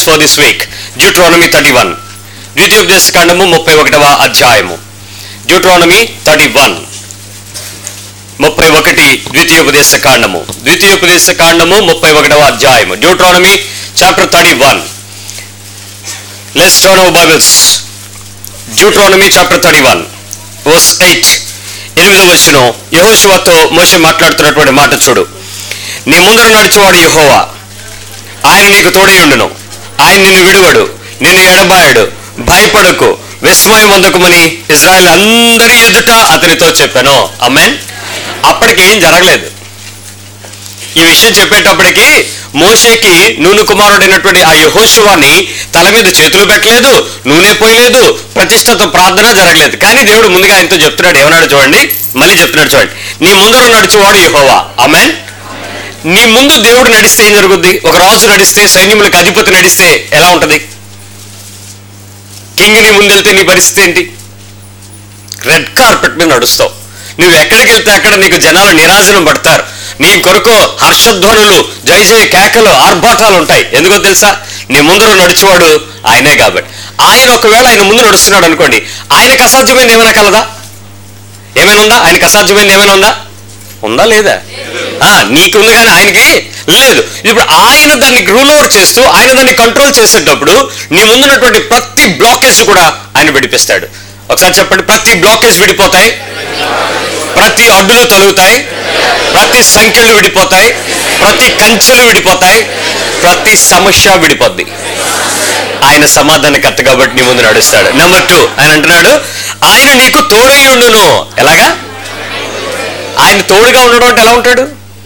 For this week Deuteronomy thirty one ద్వితీయోపదేశ కాండము ముప్పై ఒకటవ అధ్యాయము డ్యూట్రానమీ థర్టీ వన్ ముప్పై ఒకటి ద్వితీయోపదేశ కాండము ద్వితీయోపదేశ కాండము ముప్పై ఒకటవ అధ్యాయము Deuteronomy chapter thirty one let's turn our Bibles Deuteronomy chapter thirty one verse eight ఎనిమిదవ వచ్చిన యహోశివతో మోషే మాట్లాడుతున్నటువంటి మాట చూడు నీ ముందర నడిచేవాడు యహోవా ఆయన నీకు తోడయుండును ఆయన నిన్ను విడువడు నిన్ను ఎడబాయడు భయపడకు విస్మయం పొందకమని ఇజ్రాయెల్ అందరి ఎదుట అతనితో చెప్పాను అమెన్ అప్పటికి ఏం జరగలేదు ఈ విషయం చెప్పేటప్పటికి మోషేకి నూనె కుమారుడైనటువంటి ఆ యహోశువాని తల మీద చేతులు పెట్టలేదు నూనె పోయలేదు ప్రతిష్టతో ప్రార్థన జరగలేదు కానీ దేవుడు ముందుగా ఆయనతో చెప్తున్నాడు ఏమన్నాడు చూడండి మళ్ళీ చెప్తున్నాడు చూడండి నీ ముందర నడిచేవాడు యహోవా అమెన్ నీ ముందు దేవుడు నడిస్తే ఏం జరుగుద్ది ఒక రాజు నడిస్తే సైన్యములకు అధిపతి నడిస్తే ఎలా ఉంటది కింగ్ నీ ముందు వెళ్తే నీ పరిస్థితి ఏంటి రెడ్ కార్పెట్ మీద నడుస్తావు నువ్వు ఎక్కడికి వెళ్తే అక్కడ నీకు జనాలు నిరాశనం పడతారు నీ కొరకు హర్షధ్వనులు జై జయ కేకలు ఆర్భాటాలు ఉంటాయి ఎందుకో తెలుసా నీ ముందర నడిచేవాడు ఆయనే కాబట్టి ఆయన ఒకవేళ ఆయన ముందు నడుస్తున్నాడు అనుకోండి ఆయనకు అసాధ్యమైంది ఏమైనా కలదా ఏమైనా ఉందా ఆయనకు అసాధ్యమైంది ఏమైనా ఉందా ఉందా లేదా ఆ, నీకుంది కానీ ఆయనకి లేదు ఇప్పుడు ఆయన దాన్ని రూల్ అవుట్ చేస్తూ ఆయన దాన్ని కంట్రోల్ చేసేటప్పుడు నీ ముందున్నటువంటి ప్రతి బ్లాకేజ్ కూడా ఆయన విడిపిస్తాడు ఒకసారి చెప్పండి ప్రతి బ్లాకేజ్ విడిపోతాయి ప్రతి అడ్డులు తొలుగుతాయి ప్రతి సంఖ్యలు విడిపోతాయి ప్రతి కంచెలు విడిపోతాయి ప్రతి సమస్య విడిపోద్ది ఆయన సమాధానకర్త కాబట్టి నీ ముందు నడుస్తాడు నెంబర్ టూ ఆయన అంటున్నాడు ఆయన నీకు తోడయుండును ఎలాగా ఆయన తోడుగా ఉండడం అంటే ఎలా ఉంటాడు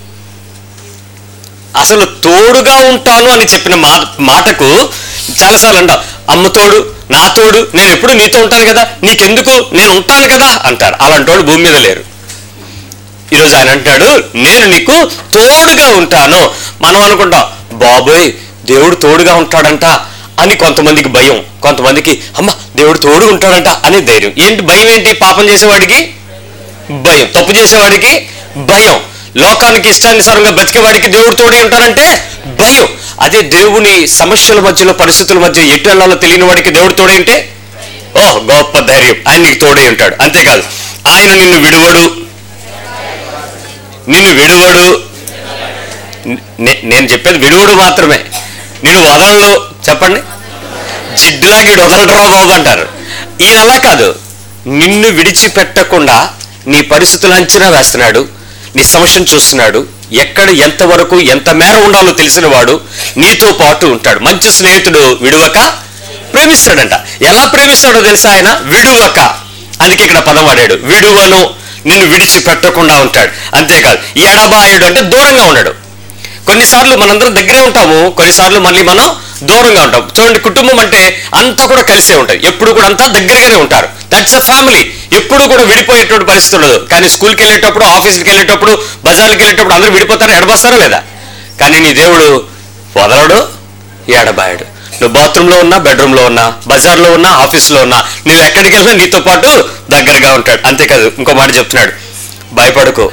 అసలు తోడుగా ఉంటాను అని చెప్పిన మా మాటకు చాలాసార్లు అంటాం అమ్మ తోడు నా తోడు నేను ఎప్పుడు నీతో ఉంటాను కదా నీకెందుకు నేను ఉంటాను కదా అంటారు అలాంటి వాడు భూమి మీద లేరు ఈరోజు ఆయన అంటాడు నేను నీకు తోడుగా ఉంటాను మనం అనుకుంటాం బాబోయ్ దేవుడు తోడుగా ఉంటాడంట అని కొంతమందికి భయం కొంతమందికి అమ్మ దేవుడు తోడుగా ఉంటాడంట అని ధైర్యం ఏంటి భయం ఏంటి పాపం చేసేవాడికి భయం తప్పు చేసేవాడికి భయం లోకానికి ఇష్టానుసారంగా బతికేవాడికి దేవుడు తోడే ఉంటారంటే భయం అదే దేవుని సమస్యల మధ్యలో పరిస్థితుల మధ్య ఎటు వెళ్ళాలో తెలియని వాడికి దేవుడు తోడే ఉంటే ఓ గొప్ప ధైర్యం ఆయన నీకు తోడే ఉంటాడు అంతేకాదు ఆయన నిన్ను విడువడు నిన్ను విడువడు నే- నేను చెప్పేది విడువడు మాత్రమే నిన్ను వదలడు చెప్పండి జిడ్డులాగి ఈడు వదలడరా బాబు అంటారు ఈయన అలా కాదు నిన్ను విడిచిపెట్టకుండా నీ పరిస్థితులు అంచనా వేస్తున్నాడు నీ సమస్యను చూస్తున్నాడు ఎక్కడ ఎంతవరకు ఎంత మేర ఉండాలో తెలిసిన వాడు నీతో పాటు ఉంటాడు మంచి స్నేహితుడు విడువక ప్రేమిస్తాడంట ఎలా ప్రేమిస్తాడో తెలుసా ఆయన విడువక అందుకే ఇక్కడ పదం వాడాడు విడువను నిన్ను విడిచిపెట్టకుండా ఉంటాడు అంతేకాదు ఎడబాయుడు అంటే దూరంగా ఉన్నాడు కొన్నిసార్లు మనందరం దగ్గరే ఉంటాము కొన్నిసార్లు మళ్ళీ మనం దూరంగా ఉంటాం చూడండి కుటుంబం అంటే అంతా కూడా కలిసే ఉంటాయి ఎప్పుడు కూడా అంతా దగ్గరగానే ఉంటారు దట్స్ అ ఫ్యామిలీ ఎప్పుడు కూడా విడిపోయేటువంటి పరిస్థితి ఉండదు కానీ స్కూల్కి వెళ్ళేటప్పుడు ఆఫీస్కి వెళ్ళేటప్పుడు బజార్కి వెళ్ళేటప్పుడు అందరూ విడిపోతారా ఎడబోస్తారా లేదా కానీ నీ దేవుడు వదలడు ఎడబాయడు నువ్వు బాత్రూంలో ఉన్నా బెడ్రూమ్లో ఉన్నా బజార్లో ఉన్నా ఆఫీస్లో ఉన్నా నువ్వు ఎక్కడికి వెళ్ళినా నీతో పాటు దగ్గరగా ఉంటాడు అంతేకాదు ఇంకో మాట చెప్తున్నాడు భయపడకు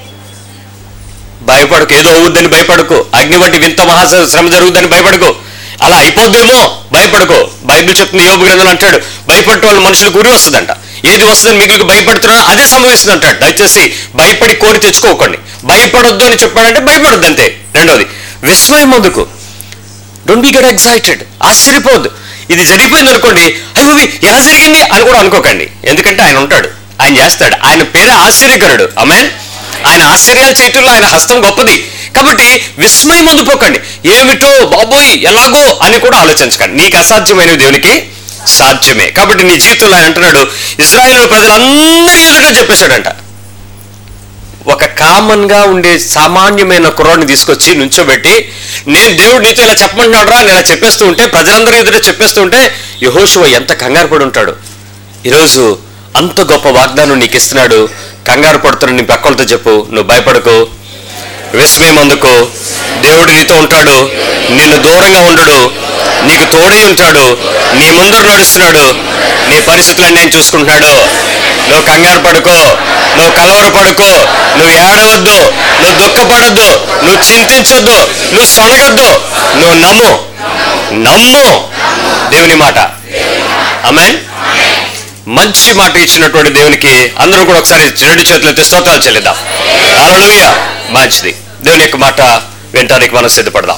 భయపడకు ఏదో అవుద్దని భయపడకు అగ్ని వంటి వింత మహా శ్రమ జరుగుద్దని భయపడకు అలా అయిపోద్దేమో భయపడకు బైబిల్ చెప్తున్న యోగు గ్రంథం అంటాడు భయపడే వాళ్ళ మనుషులకు ఉరి వస్తుందంట ఏది వస్తుందని మీకు భయపడుతున్నా అదే సంభవిస్తుంది అంటాడు దయచేసి భయపడి కోరి తెచ్చుకోకండి భయపడొద్దు అని చెప్పాడంటే భయపడొద్దు అంతే రెండోది విస్మయం ముందుకు డోంట్ బి గెట్ ఎక్సైటెడ్ ఆశ్చర్యపోవద్దు ఇది జరిగిపోయింది అనుకోండి అయ్యో ఇవి ఎలా జరిగింది అని కూడా అనుకోకండి ఎందుకంటే ఆయన ఉంటాడు ఆయన చేస్తాడు ఆయన పేరే ఆశ్చర్యకరుడు అమెన్ ఆయన ఆశ్చర్యాలు చేయటంలో ఆయన హస్తం గొప్పది కాబట్టి విస్మయం పొందిపోకండి ఏమిటో బాబోయ్ ఎలాగో అని కూడా ఆలోచించకండి నీకు అసాధ్యమైనవి దేవునికి సాధ్యమే కాబట్టి నీ జీవితంలో ఆయన అంటున్నాడు ఇజ్రాయేల్ ప్రజలందరి ఎదుట చెప్పేశాడంట ఒక కామన్ గా ఉండే సామాన్యమైన కుర్రాడిని తీసుకొచ్చి నుంచోబెట్టి నేను దేవుడు నీతో ఇలా చెప్పమంటున్నాడు రా అని ఇలా చెప్పేస్తూ ఉంటే ప్రజలందరూ ఎదుట చెప్పేస్తూ ఉంటే యహోశువ ఎంత కంగారు పడి ఉంటాడు ఈరోజు అంత గొప్ప వాగ్దానం నీకు ఇస్తున్నాడు కంగారు పడుతున్న నీ పక్కలతో చెప్పు నువ్వు భయపడకు విస్మయం అందుకు దేవుడు నీతో ఉంటాడు నిన్ను దూరంగా ఉండడు నీకు తోడై ఉంటాడు నీ ముందర నడుస్తున్నాడు నీ పరిస్థితులన్నీ నేను చూసుకుంటున్నాడు నువ్వు కంగారు పడుకో నువ్వు కలవర పడుకో నువ్వు ఏడవద్దు నువ్వు దుఃఖపడొద్దు నువ్వు చింతించొద్దు నువ్వు సొనగొద్దు నువ్వు నమ్ము నమ్ము దేవుని మాట ఆమెన్ మంచి మాట ఇచ్చినటువంటి దేవునికి అందరూ కూడా ఒకసారి రెండు చేతులైతే స్తోత్రాలు చెల్లిద్దాం హల్లెలూయా మంచిది దేవుని యొక్క మాట వినటానికి మనం సిద్ధపడదాం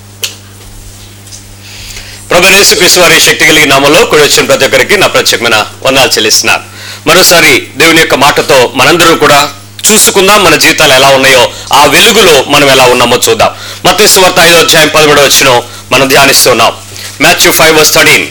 ప్రభు యేసుక్రీస్తు వారి శక్తి కలిగిన నామంలో కూడా వచ్చిన ప్రతి ఒక్కరికి నా ప్రత్యేకమైన వందనాలు చెల్లిస్తున్నాను మరోసారి దేవుని యొక్క మాటతో మనందరం కూడా చూసుకుందాం మన జీవితాలు ఎలా ఉన్నాయో ఆ వెలుగులో మనం ఎలా ఉన్నామో చూద్దాం మత్తయి వార్త ఐదో అధ్యాయం పదమూడవ వచ్చిన మనం ధ్యానిస్తున్నాం మాథ్యూ ఫైవ్ వర్స్ థర్టీన్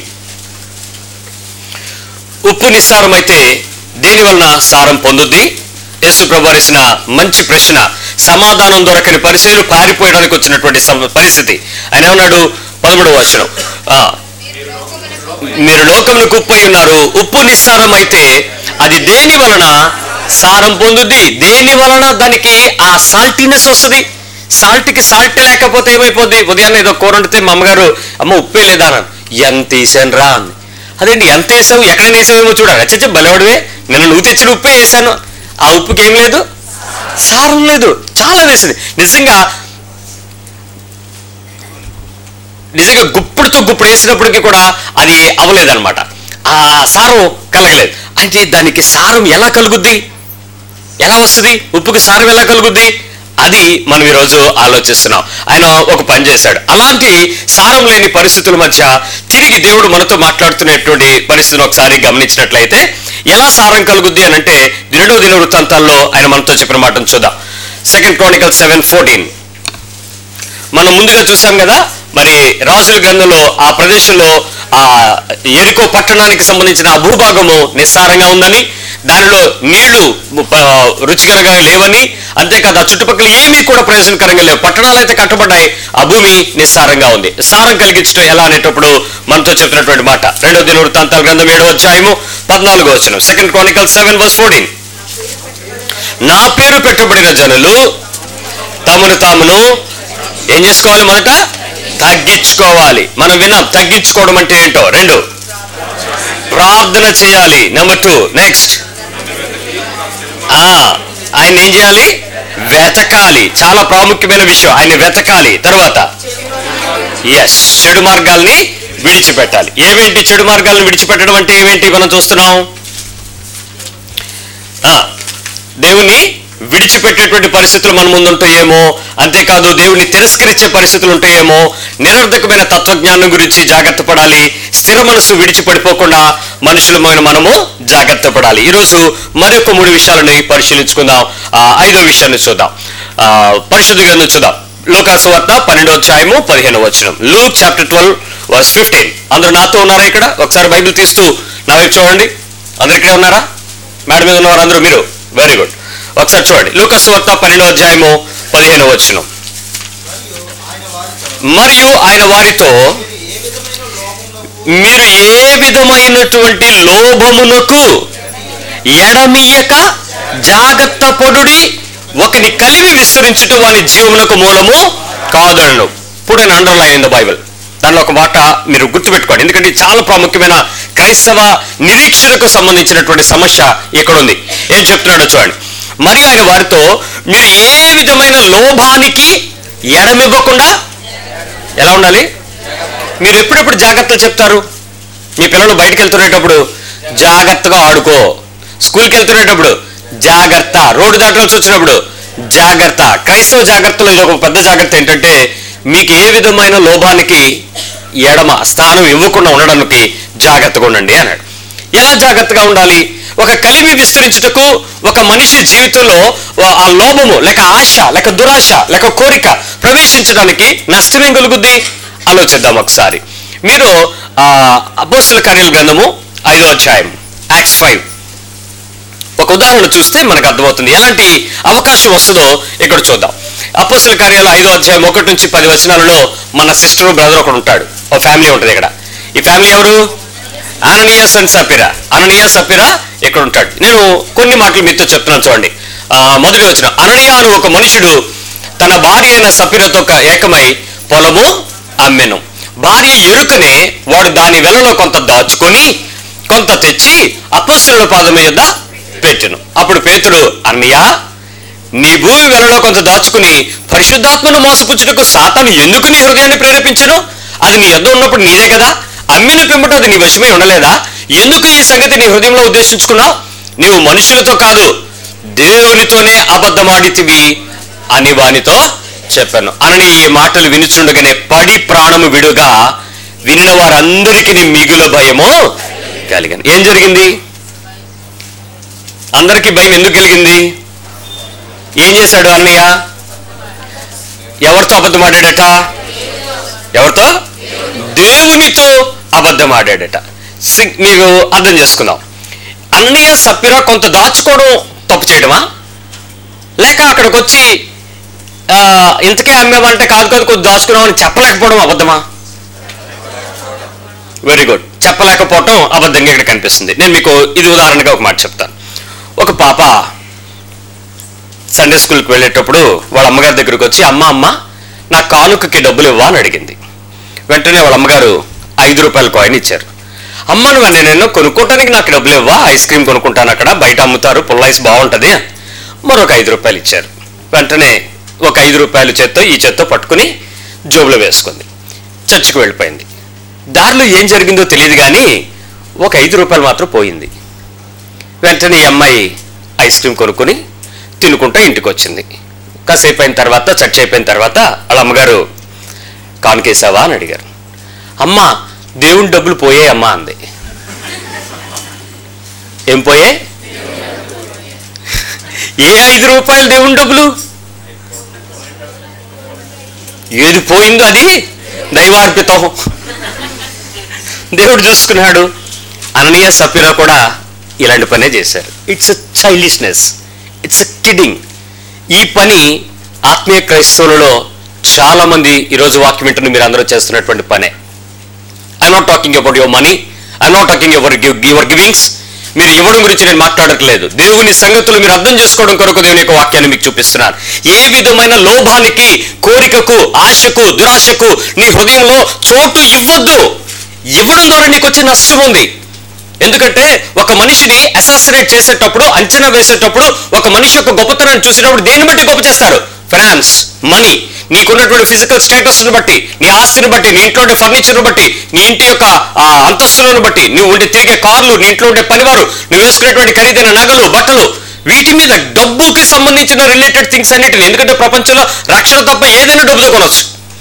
ఉప్పు నిస్సారం అయితే దేని వలన సారం పొందుద్ది యేసు ప్రభు వారిసిన మంచి ప్రశ్న సమాధానం దొరకని పరిశీలు పారిపోయడానికి వచ్చినటువంటి సమ- పరిస్థితి ఆయన ఏమన్నాడు పదమూడవ వచనం ఆ, మీరు లోకములకు ఉప్పు అయి ఉన్నారు ఉప్పు నిస్సారం అయితే అది దేని వలన సారం పొందుద్ది దేని వలన దానికి ఆ సాల్టీనెస్ వస్తుంది సాల్ట్కి సాల్ట్ లేకపోతే ఏమైపోద్ది ఉదయాన్నే ఏదో కూర వండితే మా అమ్మగారు అమ్మ ఉప్పే లేదా అన్నాను ఎంత వేసాను రా అంది అదేంటి ఎంత వేసావు ఎక్కడ వేసావేమో చూడాలి అచ్చచ్చ బలవాడివే నేను నువ్వు తెచ్చిన ఉప్పే వేసాను ఆ ఉప్పుకి ఏం లేదు సారం లేదు చాలా వేసింది నిజంగా నిజంగా గుప్పుడుతో గుప్పుడు వేసినప్పటికీ కూడా అది అవ్వలేదన్నమాట ఆ సారం కలగలేదు అంటే దానికి సారం ఎలా కలుగుద్ది ఎలా వస్తుంది ఉప్పుకి సారం ఎలా కలుగుద్ది అది మనం ఈరోజు ఆలోచిస్తున్నాం ఆయన ఒక పని చేశాడు అలాంటి సారం లేని పరిస్థితుల మధ్య తిరిగి దేవుడు మనతో మాట్లాడుతున్నటువంటి పరిస్థితిని ఒకసారి గమనించినట్లయితే ఎలా సారం కలుగుద్ది అని అంటే రెండవ దిన వృత్తాంతాల్లో ఆయన మనతో చెప్పిన మాటను చూద్దాం సెకండ్ క్రానికల్ సెవెన్ ఫోర్టీన్ మనం ముందుగా చూసాం కదా మరి రాజుల గ్రంథంలో ఆ ప్రదేశంలో ఆ ఎరుకో పట్టణానికి సంబంధించిన ఆ భూభాగము నిస్సారంగా ఉందని దానిలో నీళ్లు ప- రుచికరంగా లేవని అంతేకాదు ఆ చుట్టుపక్కల ఏమీ కూడా ప్రయోజనకరంగా లేవు పట్టణాలు అయితే కట్టబడ్డాయి ఆ భూమి నిస్సారంగా ఉంది సారం కలిగించడం ఎలా అనేటప్పుడు మనతో చెప్తున్నటువంటి మాట రెండో దిన వృత్తాంతాల గ్రంథం ఏడవ అధ్యాయము పద్నాలుగో వచ్చిన second Chronicle seven verse fourteen నా పేరు పెట్టబడిన జనులు తమను తామును ఏం చేసుకోవాలి మొదట తగ్గించుకోవాలి మనం విన్నాం తగ్గించుకోవడం అంటే ఏంటో రెండు ప్రార్థన చేయాలి నెంబర్ టూ నెక్స్ట్ ఆయన ఏం చేయాలి వెతకాలి చాలా ప్రాముఖ్యమైన విషయం ఆయన వెతకాలి తర్వాత ఎస్ చెడు మార్గాల్ని విడిచిపెట్టాలి ఏమేంటి చెడు మార్గాలను విడిచిపెట్టడం అంటే ఏమేంటి మనం చూస్తున్నాం ఆ, దేవుని విడిచిపెట్టేటువంటి పరిస్థితులు మన ముందు ఉంటాయేమో అంతేకాదు దేవుని తిరస్కరించే పరిస్థితులు ఉంటాయేమో నిరర్ధకమైన తత్వజ్ఞానం గురించి జాగ్రత్త పడాలి స్థిర మనసు విడిచిపడిపోకుండా మనుషులమైన మనము జాగ్రత్త పడాలి ఈరోజు మరొక మూడు విషయాలని పరిశీలించుకుందాం ఆ, ఐదో విషయాన్ని చూద్దాం ఆ, పరిశుద్ధ గ్రంథం చూద్దాం లోకాసు వార్త పన్నెండో అధ్యాయము పదిహేను వచనం Luke chapter twelve verse fifteen అందరూ నాతో ఉన్నారా ఇక్కడ ఒకసారి బైబిల్ తీస్తూ నా వైపు చూడండి అందరు ఇక్కడే ఉన్నారా మేడం మీద ఉన్నవారు అందరూ మీరు వెరీ గుడ్ ఒకసారి చూడండి లూకస్ వార్త పన్నెండో అధ్యాయము పదిహేను వచనం మరియు ఆయన వారితో మీరు ఏ విధమైనటువంటి లోభమునకు ఎడమియక జాగ్రత్త పడుడి ఒకని కలిమి విస్తరించుట వాని జీవమునకు మూలము కాదనను ఇప్పుడు నేను అండర్లైన్ ఇన్ ద బైబిల్ దానిలో ఒక మాట మీరు గుర్తుపెట్టుకోండి ఎందుకంటే ఇది చాలా ప్రాముఖ్యమైన క్రైస్తవ నిరీక్షణకు సంబంధించినటువంటి సమస్య ఇక్కడ ఉంది ఏం చెప్తున్నాడో చూడండి మరి ఆయన వారితో మీరు ఏ విధమైన లోభానికి ఎడమివ్వకుండా ఎలా ఉండాలి మీరు ఎప్పుడెప్పుడు జాగ్రత్తలు చెప్తారు మీ పిల్లలు బయటకు వెళ్తున్నప్పుడు జాగ్రత్తగా ఆడుకో స్కూల్కి వెళ్తున్నప్పుడు జాగ్రత్త రోడ్డు దాటాల్సి వచ్చినప్పుడు జాగ్రత్త క్రైస్తవ జాగ్రత్తలో ఇది ఒక పెద్ద జాగ్రత్త ఏంటంటే మీకు ఏ విధమైన లోభానికి ఎడమ స్థానం ఇవ్వకుండా ఉండడానికి జాగ్రత్తగా ఉండండి అన్నాడు ఎలా జాగ్రత్తగా ఉండాలి ఒక కలిమి విస్తరించుటకు ఒక మనిషి జీవితంలో ఆ- ఆ లోభము లేక ఆశ లేక దురాశ లేక కోరిక ప్రవేశించడానికి నష్టమేం కలుగుద్ది ఆలోచిద్దాం ఒకసారి మీరు ఆ అపోస్తుల కార్యాల గ్రంథము ఐదో అధ్యాయం యాక్ట్స్ ఫైవ్ ఒక ఉదాహరణ చూస్తే మనకు అర్థమవుతుంది ఎలాంటి అవకాశం వస్తుందో ఇక్కడ చూద్దాం అపోస్తుల కార్యాలు ఐదో అధ్యాయం ఒకటి నుంచి పది వచనాలలో మన సిస్టర్ బ్రదర్ ఒకడు ఉంటాడు ఒక ఫ్యామిలీ ఉంటుంది ఇక్కడ ఈ ఫ్యామిలీ ఎవరు అననీయాస్ అండ్ సపిరా అననీయా సపిరా ఇక్కడ ఉంటాడు నేను కొన్ని మాటలు మీతో చెప్తున్నాను చూడండి ఆ, మొదటి వచ్చిన అననీయ అను ఒక మనుషుడు తన భార్య అయిన సపిరతో క- ఏకమై పొలము అమ్మెను భార్య ఎరుకనే వాడు దాని వెలలో కొంత దాచుకొని కొంత తెచ్చి అపస్సుల పాదం మీద పెట్టెను అప్పుడు పేతుడు అన్నయ్య నీ భూమి వెలలో కొంత దాచుకుని పరిశుద్ధాత్మను మోసపుచ్చుటకు సాతాను ఎందుకు నీ హృదయాన్ని ప్రేరేపించను అది నీ యొద్ద ఉన్నప్పుడు నీదే కదా అమ్మిన పిమ్మట అది నీ వశమై ఉండలేదా ఎందుకు ఈ సంగతి నీ హృదయంలో ఉద్దేశించుకున్నావు నీవు మనుషులతో కాదు దేవునితోనే అబద్ధమాడితివి అని వానితో చెప్పాను అనని ఈ మాటలు వినుచుండగానే పడి ప్రాణము విడుగా విన్న వారందరికీ మిగుల భయము కలిగింది ఏం జరిగింది అందరికీ భయం ఎందుకు కలిగింది ఏం చేశాడు అన్నయ్య ఎవరితో అబద్ధం ఆడాడట ఎవరితో దేవునితో అబద్ధం ఆడాడట సి- మీరు అర్థం చేసుకుందాం అన్నయ్య సప్పిరా కొంత దాచుకోవడం తప్పు చేయడమా లేక అక్కడికి వచ్చి ఆ, ఇంతకే అమ్మేమంటే కాదు కాదు కొద్ది దాచుకున్నామని చెప్పలేకపోవడం అబద్ధమా వెరీ గుడ్ చెప్పలేకపోవటం అబద్ధంగా ఇక్కడ కనిపిస్తుంది నేను మీకు ఇది ఉదాహరణగా ఒక మాట చెప్తాను ఒక పాప సండే స్కూల్కి వెళ్ళేటప్పుడు వాళ్ళ అమ్మగారి దగ్గరికి వచ్చి అమ్మ అమ్మ నా కానుకకి డబ్బులు ఇవ్వా అని అడిగింది వెంటనే వాళ్ళ అమ్మగారు ఐదు రూపాయల కాయిన్ ఇచ్చారు అమ్మ నువ్వు నేను కొనుక్కోవటానికి నాకు డబ్బులు ఇవ్వా ఐస్ క్రీమ్ కొనుక్కుంటాను అక్కడ బయట అమ్ముతారు పుల్ల ఐస్ బాగుంటుంది మరొక ఐదు రూపాయలు ఇచ్చారు వెంటనే ఒక ఐదు రూపాయలు చేత్తో ఈ చేత్తో పట్టుకుని జోబులో వేసుకుంది చర్చికి వెళ్ళిపోయింది దారిలో ఏం జరిగిందో తెలియదు కానీ ఒక ఐదు రూపాయలు మాత్రం పోయింది వెంటనే ఈ అమ్మాయి ఐస్ క్రీమ్ కొనుక్కొని తినుకుంటూ ఇంటికి వచ్చింది కాసేపు అయిన తర్వాత చర్చ అయిపోయిన తర్వాత వాళ్ళ అమ్మగారు కానుకేసావా అని అడిగారు అమ్మ దేవుని డబ్బులు పోయాయి అమ్మా అంది ఏం పోయే ఏ ఐదు రూపాయలు దేవుని డబ్బులు ఏది పోయిందో అది దైవార్పితం దేవుడు చూసుకున్నాడు అననీయ సఫీరా కూడా ఇలాంటి పనే చేశారు it's a childishness it's a kidding ఈ పని ఆత్మీయ క్రైస్తవులలో చాలా మంది ఈరోజు వాక్యం వింటున్న మీరు అందరూ చేస్తున్నటువంటి పనే I not talking about your money I not talking your your givings మీరు ఇవ్వడం గురించి నేను మాట్లాడట్లేదు దేవుని సంగతులు మీరు అర్థం చేసుకోవడం కొరకు దేవుని యొక్క వాక్యాన్ని మీకు చూపిస్తున్నాను ఏ విధమైన లోభానికి కోరికకు ఆశకు దురాశకు నీ హృదయంలో చోటు ఇవ్వద్దు ఇవ్వడం ద్వారా నీకు వచ్చే నష్టం ఉంది ఎందుకంటే ఒక మనిషిని అసాసినేట్ చేసేటప్పుడు అంచనా వేసేటప్పుడు ఒక మనిషి యొక్క గొప్పతనాన్ని చూసేటప్పుడు దేన్ని బట్టి గొప్ప చేస్తారు ఫైనాన్స్ మనీ నీకున్నటువంటి ఫిజికల్ స్టేటస్ బట్టి నీ ఆస్తిని బట్టి నీ ఇంట్లో ఉండే ఫర్నిచర్ బట్టి నీ ఇంటి యొక్క ఆ, అంతస్తులను బట్టి నువ్వు ఉండే తిరిగే కార్లు నీ ఇంట్లో ఉండే పనివారు నువ్వు వేసుకునేటువంటి ఖరీదైన నగలు బట్టలు వీటి మీద డబ్బుకి సంబంధించిన రిలేటెడ్ థింగ్స్ అన్నిటిని ఎందుకంటే ప్రపంచంలో రక్షణ తప్ప ఏదైనా డబ్బుతో కొనవచ్చు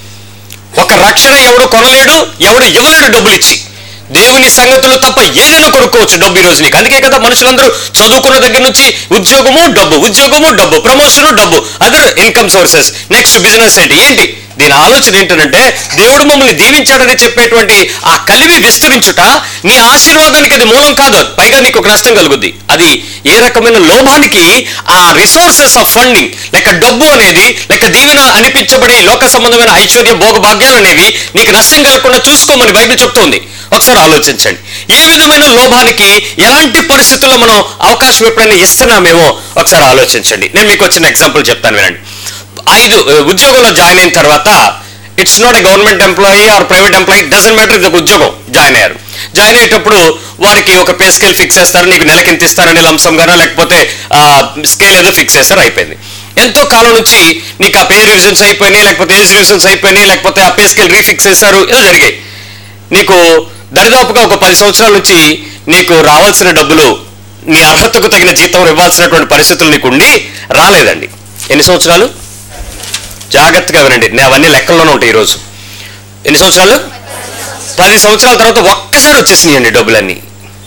ఒక రక్షణ ఎవడు కొనలేడు ఎవడు ఇవ్వలేడు డబ్బులు ఇచ్చి దేవుని సంగతులు తప్ప ఏదైనా కొనుక్కోవచ్చు డబ్బు ఈ రోజు నీకు అందుకే కదా మనుషులందరూ చదువుకున్న దగ్గర నుంచి ఉద్యోగము డబ్బు ఉద్యోగము డబ్బు ప్రమోషన్ డబ్బు other income sources next business ఏంటి ఏంటి దీని ఆలోచన ఏంటంటే దేవుడు మమ్మల్ని దీవించాడని చెప్పేటువంటి ఆ కలివి విస్తరించుట నీ ఆశీర్వాదానికి అది మూలం కాదు పైగా నీకు ఒక నష్టం కలుగుద్ది అది ఏ రకమైన లోభానికి ఆ రిసోర్సెస్ ఆఫ్ ఫండింగ్ లేక డబ్బు అనేది లేక దీవెన అనిపించబడి లోక సంబంధమైన ఐశ్వర్య భోగ భాగ్యాలు అనేవి నీకు నష్టం కలగకుండా చూసుకోమని బైబిల్ చెప్తోంది ఒకసారి ఆలోచించండి ఏ విధమైన లోభానికి ఎలాంటి పరిస్థితుల్లో మనం అవకాశం ఎప్పుడైనా ఇస్తున్నామేమో ఒకసారి ఆలోచించండి నేను మీకు వచ్చిన ఎగ్జాంపుల్ చెప్తాను వినండి ఐదు ఆ, ఉద్యోగంలో జాయిన్ అయిన తర్వాత it's not a government employee or private employee doesn't matter ఇది ఒక ఉద్యోగం జాయిన్ అయ్యారు జాయిన్ అయ్యేటప్పుడు వారికి ఒక పే స్కేల్ ఫిక్స్ చేస్తారు నీకు నెలకి ఇంత ఇస్తారని లంసంగానో లేకపోతే స్కేల్ ఏదో ఫిక్స్ చేస్తారు అయిపోయింది ఎంతో కాలం నుంచి నీకు ఆ పే రివిజన్స్ అయిపోయినాయి లేకపోతే ఏజ్ రివిజన్స్ అయిపోయినాయి లేకపోతే ఆ పే స్కేల్ రీఫిక్స్ చేస్తారు ఏదో జరిగాయి నీకు దరిదాపుగా ఒక పది సంవత్సరాల నుంచి నీకు రావాల్సిన డబ్బులు నీ అర్హతకు తగిన జీతం ఇవ్వాల్సినటువంటి పరిస్థితులు నీకు ఉండి రాలేదండి ఎన్ని సంవత్సరాలు జాగ్రత్తగా వినండి నేను అవన్నీ లెక్కల్లోనే ఉంటాయి ఈరోజు ఎన్ని సంవత్సరాలు పది సంవత్సరాల తర్వాత ఒక్కసారి వచ్చేసినాయండి డబ్బులన్నీ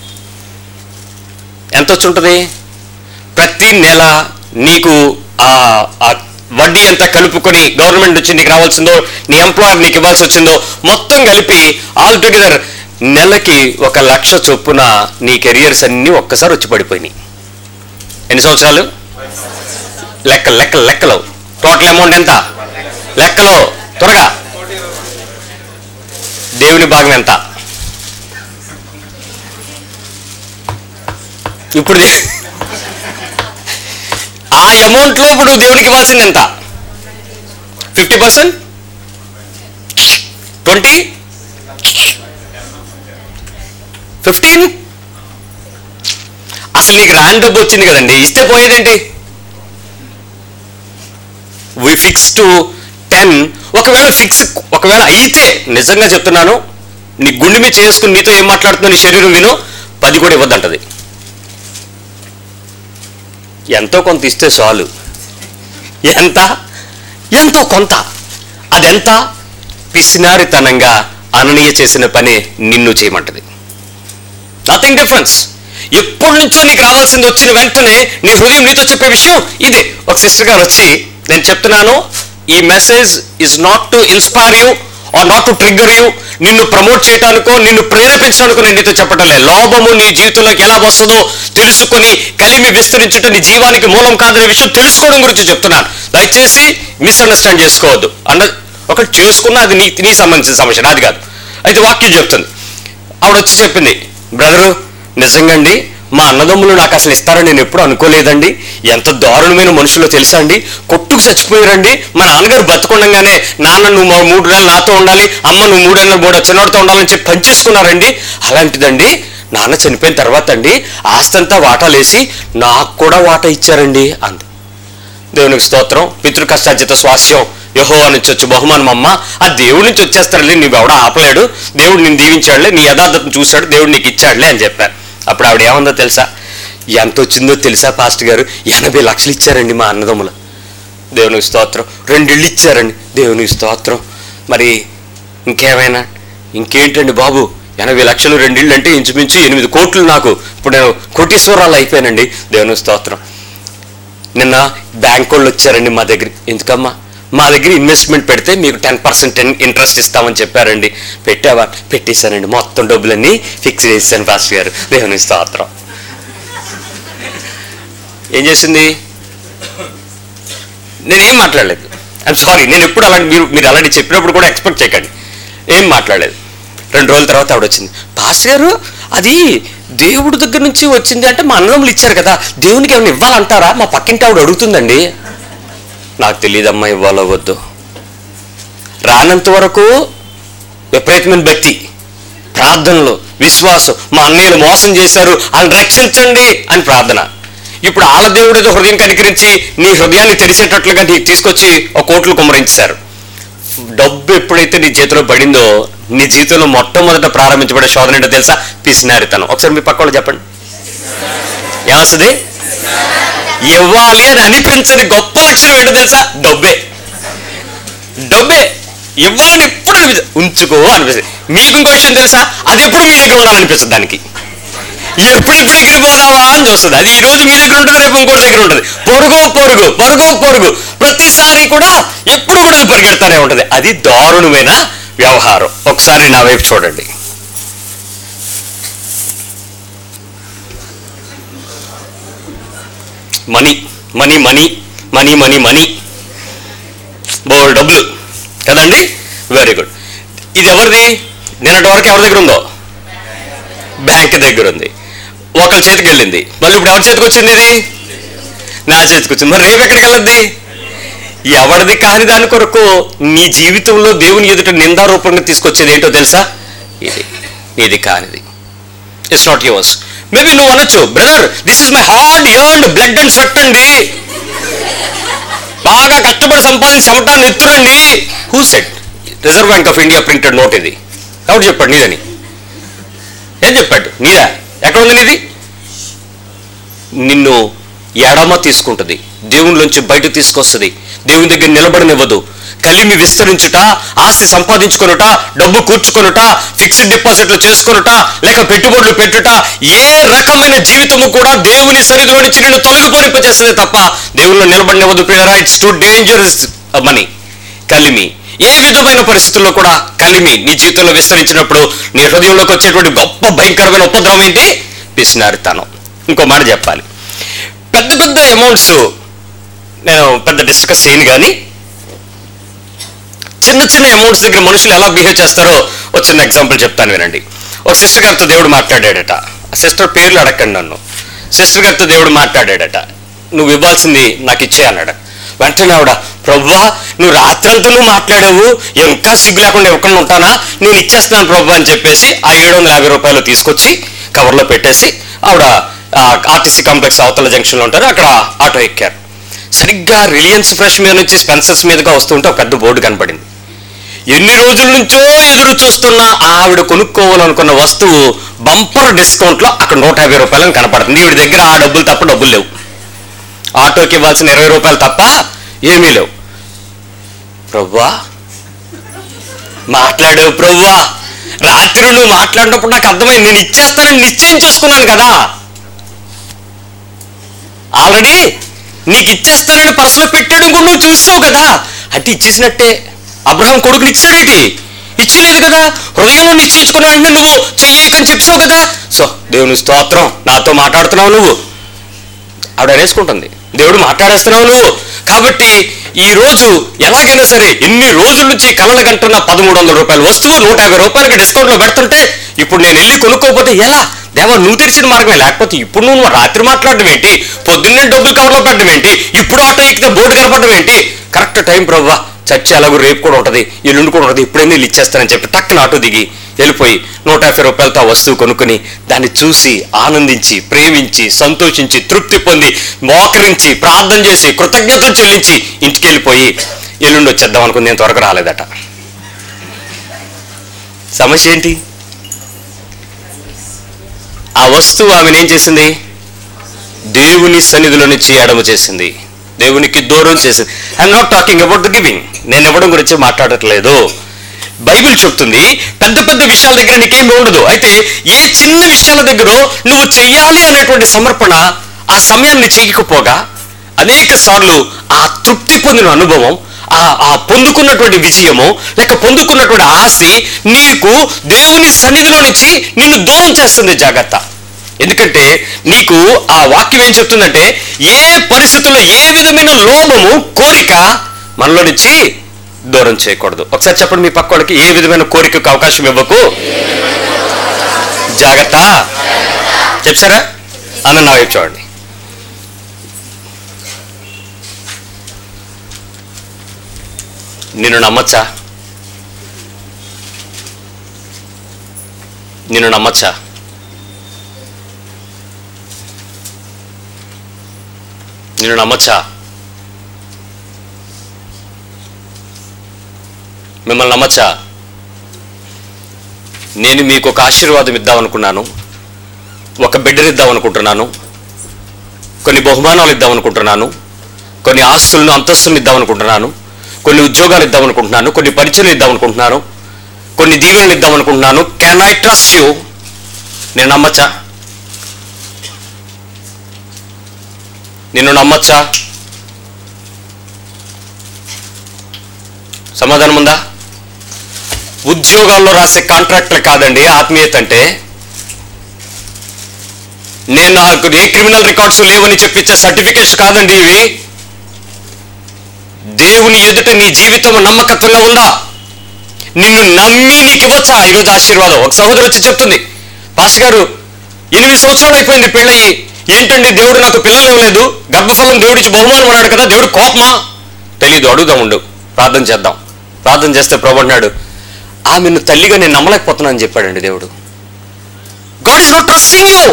ఎంత వచ్చి ఉంటుంది ప్రతి నెల నీకు ఆ ఆ వడ్డీ ఎంత కలుపుకొని గవర్నమెంట్ నుంచి నీకు రావాల్సిందో నీ ఎంప్లాయర్ నీకు ఇవ్వాల్సి వచ్చిందో మొత్తం కలిపి ఆల్ టుగెదర్ నెలకి ఒక లక్ష చొప్పున నీ కెరియర్స్ అన్నీ ఒక్కసారి వచ్చి పడిపోయినాయి ఎన్ని సంవత్సరాలు లెక్క లెక్క లెక్కలో టోటల్ అమౌంట్ ఎంత లెక్కలో త్వరగా దేవుని భాగం ఎంత ఇప్పుడు దే- ఆ అమౌంట్ లో ఇప్పుడు దేవునికి ఇవ్వాల్సింది ఎంత ఫిఫ్టీ పర్సెంట్ ట్వంటీ ఫిఫ్టీన్ అసలు నీకు రాని డబ్బు వచ్చింది కదండి ఇస్తే పోయేదేంటి వి ఫిక్స్ టు టెన్ ఒకవేళ ఫిక్స్ ఒకవేళ అయితే నిజంగా చెప్తున్నాను నీ గుండె మీద చేసుకుని నీతో ఏం మాట్లాడుతుందో నీ శరీరం విను పది కూడా ఇవ్వద్దంటది ఎంతో కొంత ఇస్తే చాలు ఎంత ఎంతో కొంత అదెంత పిసినారితనంగా అననీయ చేసిన పని నిన్ను చేయమంటది నథింగ్ డిఫరెన్స్ ఎప్పటి నుంచో నీకు రావాల్సింది వచ్చిన వెంటనే నీ హృదయం నీతో చెప్పే విషయం ఇదే ఒక సిస్టర్ గారు వచ్చి నేను చెప్తున్నాను ఈ message is not to inspire you or not to trigger you నిన్ను ప్రమోట్ చేయడానికో నిన్ను ప్రేరేపించడానికో నేను నీతో చెప్పటం లేదు లోభము నీ జీవితంలోకి ఎలా వస్తుందో తెలుసుకొని కలిమి విస్తరించుట నీ జీవానికి మూలం కాదనే విషయం తెలుసుకోవడం గురించి చెప్తున్నాను దయచేసి మిస్అండర్స్టాండ్ చేసుకోవద్దు అండ ఒకటి చేసుకున్న అది నీ నీ సంబంధించిన సమస్య నాది కాదు అయితే వాక్యం చెప్తుంది ఆవిడ వచ్చి చెప్పింది బ్రదరు నిజంగా అండి మా అన్నదమ్ములు నాకు అసలు ఇస్తారని నేను ఎప్పుడు అనుకోలేదండి ఎంత దారుణమైన మనుషులో తెలుసా అండి కొట్టుకు చచ్చిపోయారండి మా నాన్నగారు బతుకుండగానే నాన్న నువ్వు మా మూడు నెలలు నాతో ఉండాలి అమ్మ నువ్వు మూడు నెలలు మూడు చిన్నవాడితో ఉండాలని చెప్పి పనిచేసుకున్నారండి అలాంటిదండి నాన్న చనిపోయిన తర్వాత అండి ఆస్తంతా వాటాలేసి నాకు కూడా వాటా ఇచ్చారండి అంది దేవునికి స్తోత్రం పితృ కష్టార్జిత స్వాస్యం యహో నుంచి వచ్చి బహుమానం అమ్మ ఆ దేవుడి నుంచి వచ్చేస్తాడులే నీవు ఎవడ ఆపలేడు దేవుడు నేను దీవించాడులే నీ యథార్థతను చూశాడు దేవుడు నీకు ఇచ్చాడులే అని చెప్పారు అప్పుడు ఆవిడ ఏమందో తెలుసా ఎంత వచ్చిందో తెలుసా పాస్టర్ గారు ఎనభై లక్షలు ఇచ్చారండి మా అన్నదమ్ములు దేవునికి స్తోత్రం రెండిళ్ళు ఇచ్చారండి దేవునికి స్తోత్రం మరి ఇంకేమైనా ఇంకేంటండి బాబు ఎనభై లక్షలు రెండిళ్ళు అంటే ఇంచుమించు ఎనిమిది కోట్లు నాకు ఇప్పుడు నేను కోటీశ్వరాలు అయిపోయానండి దేవునికి స్తోత్రం నిన్న బ్యాంక్ వాళ్ళు వచ్చారండి మా దగ్గర ఎందుకమ్మా మా దగ్గర ఇన్వెస్ట్మెంట్ పెడితే మీకు టెన్ పర్సెంట్ ఇంట్రెస్ట్ ఇస్తామని చెప్పారండి పెట్టావా పెట్టేశానండి మొత్తం డబ్బులన్నీ ఫిక్స్ చేశాను పాస్టర్ గారు దేవుని స్తోత్రం ఏం చేసింది నేనేం మాట్లాడలేదు ఐఎమ్ సారీ నేను ఎప్పుడు అలాంటి మీరు మీరు అలాంటి చెప్పినప్పుడు కూడా ఎక్స్పెక్ట్ చేయకండి ఏం మాట్లాడలేదు రెండు రోజుల తర్వాత ఆవిడ వచ్చింది పాస్టర్ గారు అది దేవుడి దగ్గర నుంచి వచ్చింది అంటే మా అన్నదమ్ములు ఇచ్చారు కదా దేవునికి ఏమైనా ఇవ్వాలంటారా మా పక్కింటి ఆవిడ అడుగుతుందండి నాకు తెలియదమ్మా ఇవ్వాలో వద్దు రానంత వరకు విపరీతమైన భక్తి ప్రార్థనలు విశ్వాసం మా అన్నయ్యలు మోసం చేశారు వాళ్ళని రక్షించండి అని ప్రార్థన ఇప్పుడు ఆళ్ళ దేవుడు ఏదో హృదయం కనికరించి నీ హృదయాన్ని తెరిసేటట్లుగా నీకు తీసుకొచ్చి ఒక కోట్లు కుమరించారు డబ్బు ఎప్పుడైతే నీ చేతిలో పడిందో నీ జీవితంలో మొట్టమొదట ప్రారంభించబడే శోధన ఏంటో తెలుసా పిసినారితనం ఒకసారి మీ పక్క వాళ్ళు చెప్పండి ఏమొస్తుంది ఇవ్వాలి అని అనిపించని గొప్ప లక్షణం ఏంటో తెలుసా డబ్బే డబ్బే ఇవ్వాలని ఎప్పుడు అనిపిస్తుంది ఉంచుకో అనిపిస్తుంది మీకు ఇంకో విషయం తెలుసా అది ఎప్పుడు మీ దగ్గర ఉండాలనిపిస్తుంది దానికి ఎప్పుడెప్పుడు ఎగిరిపోదావా అని చూస్తుంది అది ఈ రోజు మీ దగ్గర ఉంటుంది రేపు ఇంకోటి దగ్గర ఉంటుంది పొరుగు పొరుగు పొరుగు పొరుగు ప్రతిసారి కూడా ఎప్పుడు కూడా అది పరిగెడతానే ఉంటుంది అది దారుణమైన వ్యవహారం ఒకసారి నా వైపు చూడండి money money money money money money బోల్ డబ్బులు కదండి వెరీ గుడ్ ఇది ఎవరిది నిన్నటి వరకు ఎవరి దగ్గర ఉందో బ్యాంక్ దగ్గర ఉంది ఒకరి చేతికి వెళ్ళింది మళ్ళీ ఇప్పుడు ఎవరి చేతికి వచ్చింది ఇది నా చేతికి వచ్చింది మరి రేపు ఎక్కడికి వెళ్ళద్ది ఎవరిది కాని దాని కొరకు నీ జీవితంలో దేవుని ఎదుట నిందారూపంగా తీసుకొచ్చేది ఏంటో తెలుసా ఇది నీది కానిది ఇట్స్ నాట్ యువర్స్ మేబీ నువ్వు అనొచ్చు brother this is my hard earned blood and sweat అండి బాగా కష్టపడి సంపాదించి చెమటాన్ని ఎత్తురండి who set Reserve Bank of India printed note ఇది ఎవరు చెప్పాడు నీదని ఏం చెప్పాడు నీదా ఎక్కడ ఉంది నీది నిన్ను ఎడమ తీసుకుంటుంది దేవునిలోంచి బయట తీసుకొస్తుంది దేవుని దగ్గర నిలబడనివ్వదు కలిమి విస్తరించుట ఆస్తి సంపాదించుకొనుట డబ్బు కూర్చుకొనుట ఫిక్స్డ్ డిపాజిట్లు చేసుకొనుట లేక పెట్టుబడులు పెట్టుట ఏ రకమైన జీవితము కూడా దేవుని సరిధిలో నుంచి నిన్ను తొలగిపోనింపచేస్తుంది తప్ప దేవుళ్ళు నిలబడనివ్వదు ప్రియరా ఇట్స్ టు డేంజరస్ మనీ కలిమి ఏ విధమైన పరిస్థితుల్లో కూడా కలిమి నీ జీవితంలో విస్తరించినప్పుడు నీ హృదయంలోకి వచ్చేటువంటి గొప్ప భయంకరమైన ఉపద్రవం ఏంటి పిసినారితనం ఇంకో మాట చెప్పాలి పెద్ద పెద్ద అమౌంట్స్ నేను పెద్ద డిస్కస్ చేయను కానీ చిన్న చిన్న అమౌంట్స్ దగ్గర మనుషులు ఎలా బిహేవ్ చేస్తారో ఒక చిన్న ఎగ్జాంపుల్ చెప్తాను వినండి ఒక సిస్టర్ గారితో దేవుడు మాట్లాడాడట ఆ సిస్టర్ పేర్లు అడగండి నన్ను సిస్టర్ గారితో దేవుడు మాట్లాడాడట నువ్వు ఇవ్వాల్సింది నాకు ఇచ్చే అన్నాడు వెంటనే ఆవిడ ప్రవ్వా నువ్వు రాత్రంతా నువ్వు మాట్లాడావు ఇంకా సిగ్గు లేకుండా ఇవ్వకుండా ఉంటానా నేను ఇచ్చేస్తున్నాను ప్రభు అని చెప్పేసి ఆ ఏడు వందల యాభై రూపాయలు తీసుకొచ్చి కవర్లో పెట్టేసి ఆవిడ ఆర్టీసీ కాంప్లెక్స్ అవతల జంక్షన్లో ఉంటారు అక్కడ ఆటో ఎక్కారు సరిగ్గా రిలయన్స్ ఫ్రెష్ మీద నుంచి స్పెన్సర్స్ మీదుగా వస్తుంటే ఒక పెద్ద బోర్డు కనపడింది ఎన్ని రోజుల నుంచో ఎదురు చూస్తున్న ఆవిడ కొనుక్కోవాలనుకున్న వస్తువు బంపర్ డిస్కౌంట్లో అక్కడ నూట యాభై రూపాయలని కనపడుతుంది ఈవిడ దగ్గర ఆ డబ్బులు తప్ప డబ్బులు లేవు ఆటోకి ఇవ్వాల్సిన ఇరవై రూపాయలు తప్ప ఏమీ లేవు ప్రవ్వా మాట్లాడావు ప్రవ్వా రాత్రి నువ్వు మాట్లాడినప్పుడు నాకు అర్థమైంది నేను ఇచ్చేస్తానని నిశ్చయం చేసుకున్నాను కదా ఆల్రెడీ నీకు ఇచ్చేస్తానని పర్సులో పెట్టాడు ఇంకో నువ్వు చూసావు కదా అంటే ఇచ్చేసినట్టే అబ్రహం కొడుకుని ఇచ్చాడేటి ఇచ్చలేదు కదా హృదయంలో నిశ్చయించుకున్న వెంటనే నువ్వు చెయ్యకని చెప్పావు కదా సో దేవుని స్తోత్రం నాతో మాట్లాడుతున్నావు నువ్వు ఆవిడ అనేసుకుంటుంది దేవుడు మాట్లాడేస్తున్నావు నువ్వు కాబట్టి ఈ రోజు ఎలాగైనా సరే ఎన్ని రోజుల నుంచి కలలు కంటున్న పదమూడు వందల రూపాయల వస్తువు నూట యాభై రూపాయలకి డిస్కౌంట్లో పెడుతుంటే ఇప్పుడు నేను వెళ్ళి కొనుక్కోకపోతే ఎలా దేవా నువ్వు తెరిచిన మార్గమే లేకపోతే ఇప్పుడు నువ్వు రాత్రి మాట్లాడడం ఏంటి పొద్దున్నే డబ్బులు కవర్లో పెట్టడం ఏంటి ఇప్పుడు ఆటో ఎక్కితే బోర్డు కనపడడం ఏంటి కరెక్ట్ టైం ప్రవ్వా చర్చి ఎలాగో రేపు కూడా ఉంటుంది ఎల్లుండి కూడా ఉంటుంది ఇప్పుడే నీళ్ళు ఇచ్చేస్తానని చెప్పి టక్కున ఆటో దిగి వెళ్ళిపోయి నూట యాభై రూపాయలతో ఆ వస్తువు కొనుక్కుని దాన్ని చూసి ఆనందించి ప్రేమించి సంతోషించి తృప్తి పొంది మోకరించి ప్రార్థన చేసి కృతజ్ఞతలు చెల్లించి ఇంటికి వెళ్ళిపోయి ఎల్లుండి వచ్చేద్దాం అనుకుంది నేను త్వరగా రాలేదట సమస్య ఏంటి ఆ వస్తువు ఆమెను ఏం చేసింది దేవుని సన్నిధిలో నుంచి ఎడమ చేసింది దేవునికి దూరం చేసింది I'm not talking about the giving నేను ఇవ్వడం గురించి మాట్లాడట్లేదు బైబిల్ చెప్తుంది పెద్ద పెద్ద విషయాల దగ్గర నీకేమి ఉండదు అయితే ఏ చిన్న విషయాల దగ్గర నువ్వు చెయ్యాలి అనేటువంటి సమర్పణ ఆ సమయాన్ని చేయకపోగా అనేక సార్లు ఆ తృప్తి పొందిన అనుభవం ఆ ఆ పొందుకున్నటువంటి విజయము లేక పొందుకున్నటువంటి ఆస్తి నీకు దేవుని సన్నిధిలో నుంచి నిన్ను దూరం చేస్తుంది జాగ్రత్త ఎందుకంటే నీకు ఆ వాక్యం ఏం చెప్తుందంటే ఏ పరిస్థితుల్లో ఏ విధమైన లోభము కోరిక మనలో నుంచి దూరం చేయకూడదు ఒకసారి చెప్పండి మీ పక్క వాళ్ళకి ఏ విధమైన కోరికకు అవకాశం ఇవ్వకు జాగ్రత్త చెప్పారా అన్న నా వైపు చూడండి నిన్ను నమ్మచ్చా నిన్ను నమ్మచ్చా నిన్ను నమ్మచ్చా మిమ్మల్ని నమ్మచ్చా నేను మీకు ఒక ఆశీర్వాదం ఇద్దాం అనుకున్నాను ఒక బిడ్డని ఇద్దాం అనుకుంటున్నాను కొన్ని బహుమానాలు ఇద్దాం అనుకుంటున్నాను కొన్ని ఆస్తులను అంతస్తులను ఇద్దాం అనుకుంటున్నాను కొన్ని ఉద్యోగాలు ఇద్దాం అనుకుంటున్నాను కొన్ని పరిచయం ఇద్దాం అనుకుంటున్నాను కొన్ని దీవెనలు ఇద్దాం అనుకుంటున్నాను కెన్ ఐ ట్రస్ట్ యూ నేను నమ్మచ్చా నిన్ను నమ్మచ్చా సమాధానం ఉందా ఉద్యోగాల్లో రాసే కాంట్రాక్ట్లు కాదండి ఆత్మీయత అంటే నేను నాకు ఏ క్రిమినల్ రికార్డ్స్ లేవని చెప్పించే సర్టిఫికేట్స్ కాదండి ఇవి దేవుని ఎదుట నీ జీవితం నమ్మకత్వంగా ఉందా నిన్ను నమ్మి నీకు ఇవ్వచ్చా ఈరోజు ఆశీర్వాదం ఒక సహోదరు వచ్చి చెప్తుంది పాస్ గారు ఎనిమిది సంవత్సరాలు అయిపోయింది పెళ్ళయి ఏంటండి దేవుడు నాకు పిల్లలు ఇవ్వలేదు గర్భఫలం దేవుడిచ్చి బహుమానం అన్నాడు కదా దేవుడు కోపమా తెలీదు అడుగుదాం ఉండు ప్రార్థన చేద్దాం ప్రార్థన చేస్తే ప్రభు అన్నాడు ఆమెను తల్లిగా నేను నమ్మలేకపోతున్నాను అని చెప్పాడండి దేవుడు God is not trusting you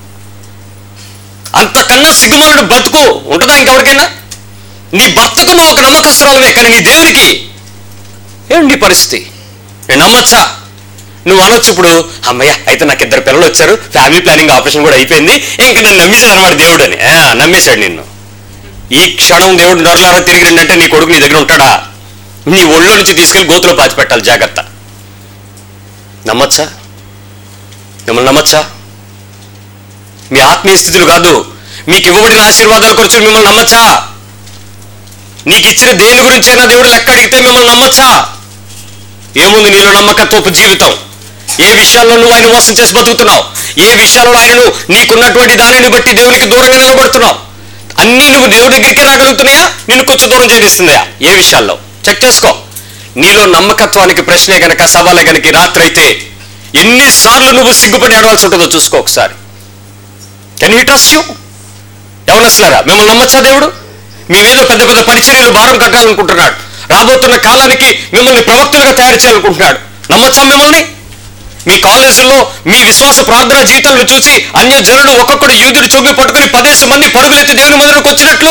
అంతకన్నా సిగ్గుమాలిన బతుకు ఉంటుందా ఇంకెవరికైనా నీ భర్తకు నువ్వు ఒక నమ్మకస్తురాలవే కానీ నీ దేవునికి ఏంటి నీ పరిస్థితి నేను నమ్మచ్చా నువ్వు అనొచ్చు ఇప్పుడు అమ్మయ్య అయితే నాకు ఇద్దరు పిల్లలు వచ్చారు ఫ్యామిలీ ప్లానింగ్ ఆపరేషన్ కూడా అయిపోయింది ఇంకా నన్ను నమ్మేశాడు అనమాట దేవుడు అని ఆ, నమ్మేశాడు నిన్ను ఈ క్షణం దేవుడు నరులారా తిరిగి రండంటే నీ కొడుకు నీ దగ్గర ఉంటాడా నీ ఒళ్ళో నుంచి తీసుకెళ్లి గోతులో పాతిపెట్టాలి జాగ్రత్త నమ్మచ్చా మిమ్మల్ని నమ్మచ్చా మీ ఆత్మీయ స్థితులు కాదు మీకు ఇవ్వబడిన ఆశీర్వాదాల గురించి మిమ్మల్ని నమ్మచ్చా నీకు ఇచ్చిన దేని గురించైనా దేవుడు లెక్క అడిగితే మిమ్మల్ని నమ్మచ్చా ఏముంది నీలో నమ్మకత్వపు జీవితం ఏ విషయాల్లో నువ్వు ఆయన మోసం చేసి బతుకుతున్నావు ఏ విషయాల్లో ఆయనను నీకున్నటువంటి దానిని బట్టి దేవునికి దూరంగా నిలబడుతున్నావు అన్నీ నువ్వు దేవుడి దగ్గరికి రాగలుగుతున్నాయా నిన్ను కొంచెం దూరం చేస్తున్నాయా ఏ విషయాల్లో చెక్ చేసుకో నీలో నమ్మకత్వానికి ప్రశ్నే గనక సవాలే గనక ఈ రాత్రి అయితే ఎన్నిసార్లు నువ్వు సిగ్గుపడి ఏడవాల్సి ఉంటుందో చూసుకో ఒకసారి కెన్ యూ ట్రస్ట్ యూ యవనస్తులారా మిమ్మల్ని నమ్మచ్చా దేవుడు మీ మీద పెద్ద పెద్ద పరిచర్యలు భారం కట్టాలనుకుంటున్నాడు రాబోతున్న కాలానికి మిమ్మల్ని ప్రవక్తలుగా తయారు చేయాలనుకుంటున్నాడు నమ్మచ్చా మిమ్మల్ని మీ కాలేజీల్లో మీ విశ్వాస ప్రార్థన జీవితాలను చూసి అన్య జనులు ఒక్కొక్కడు యూదులు చొమ్మి పట్టుకుని పదేసి మంది పరుగులెత్తి దేవుని మందిరకు వచ్చినట్లు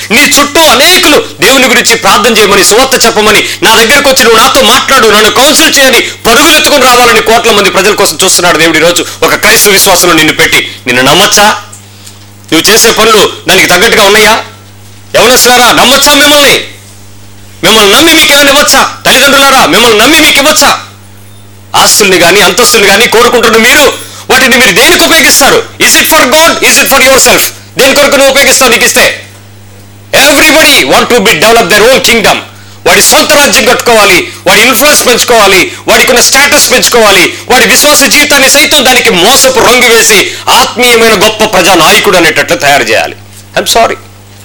నీ చుట్టూ అనేకులు దేవుని గురించి ప్రార్థన చేయమని సువార్త చెప్పమని నా దగ్గరకు వచ్చి నువ్వు నాతో మాట్లాడు నన్ను కౌన్సిల్ చేయని పరుగులెత్తుకుని రావాలని కోట్ల మంది ప్రజల కోసం చూస్తున్నాడు దేవుడు ఈరోజు ఒక క్రైస్తవ విశ్వాసంలో నిన్ను పెట్టి నిన్ను నమ్మచ్చా నువ్వు చేసే పనులు దానికి తగ్గట్టుగా ఉన్నాయా ఎవరొస్తారా నమ్మచ్చా మిమ్మల్ని మిమ్మల్ని నమ్మి మీకు ఏమైనా ఇవ్వచ్చా తల్లిదండ్రులారా మిమ్మల్ని నమ్మి మీకు ఇవ్వచ్చా ఆస్తుల్ని కానీ అంతస్తుల్ని కానీ కోరుకుంటున్న మీరు వాటిని మీరు దేనికి ఉపయోగిస్తారు is it for God is it for yourself దేని కొరకు నువ్వు ఉపయోగిస్తావు నీకు ఇస్తే everybody want to be develop their own kingdom వాడి సొంత రాజ్యం కట్టుకోవాలి వాడి ఇన్ఫ్లుయెన్స్ పెంచుకోవాలి వాడికి ఉన్న స్టేటస్ పెంచుకోవాలి వాడి విశ్వాస జీవితాన్ని సైతం దానికి మోసపు రంగు వేసి ఆత్మీయమైన గొప్ప ప్రజా నాయకుడు అనేటట్లు తయారు చేయాలి ఐఎమ్ సారీ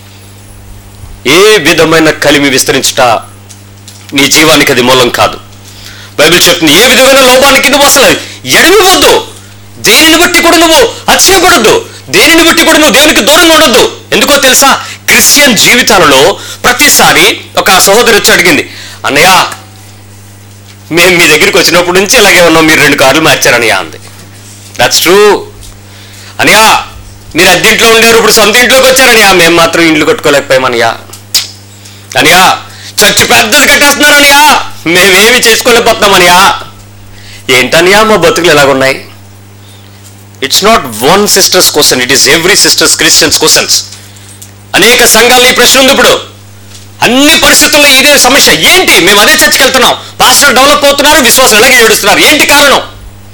ఏ విధమైన కలిమి విస్తరించుట నీ జీవానికి అది మూలం కాదు బైబిల్ చెప్తుంది ఏ విధమైన లోపానికి నువ్వు అసలు ఎడమివద్దు దేనిని బట్టి కూడా నువ్వు అతిశయపడద్దు దేనిని బట్టి కూడా నువ్వు దేవునికి దూరంగా ఉండొద్దు ఎందుకో తెలుసా క్రిస్టియన్ జీవితాలలో ప్రతిసారి ఒక సహోదరి వచ్చి అడిగింది అన్నయ్య మేము మీ దగ్గరికి వచ్చినప్పటి నుంచి ఇలాగే ఉన్నాం మీరు రెండు కార్లు మార్చారనయ్య అంది దట్స్ ట్రూ అనియా మీరు అద్దెంట్లో ఉండారు ఇప్పుడు సొంత ఇంట్లోకి వచ్చారనియా మేము మాత్రం ఇండ్లు కట్టుకోలేకపోయామనియా అనియా చర్చి పెద్దది కట్టేస్తున్నారనియా మేమేమి చేసుకోలేకపోతున్నామనియా ఏంటనియా మా బతుకులు ఎలాగున్నాయి it's not one sisters question it is every sisters Christians questions అనేక సంఘాలు ఈ ప్రశ్న ఉంది ఇప్పుడు అన్ని పరిస్థితుల్లో ఇదే సమస్య ఏంటి మేము అదే చర్చకి వెళ్తున్నాం పాస్టర్ డెవలప్ అవుతున్నారు విశ్వాసం ఎలాగే ఏడుస్తున్నారు ఏంటి కారణం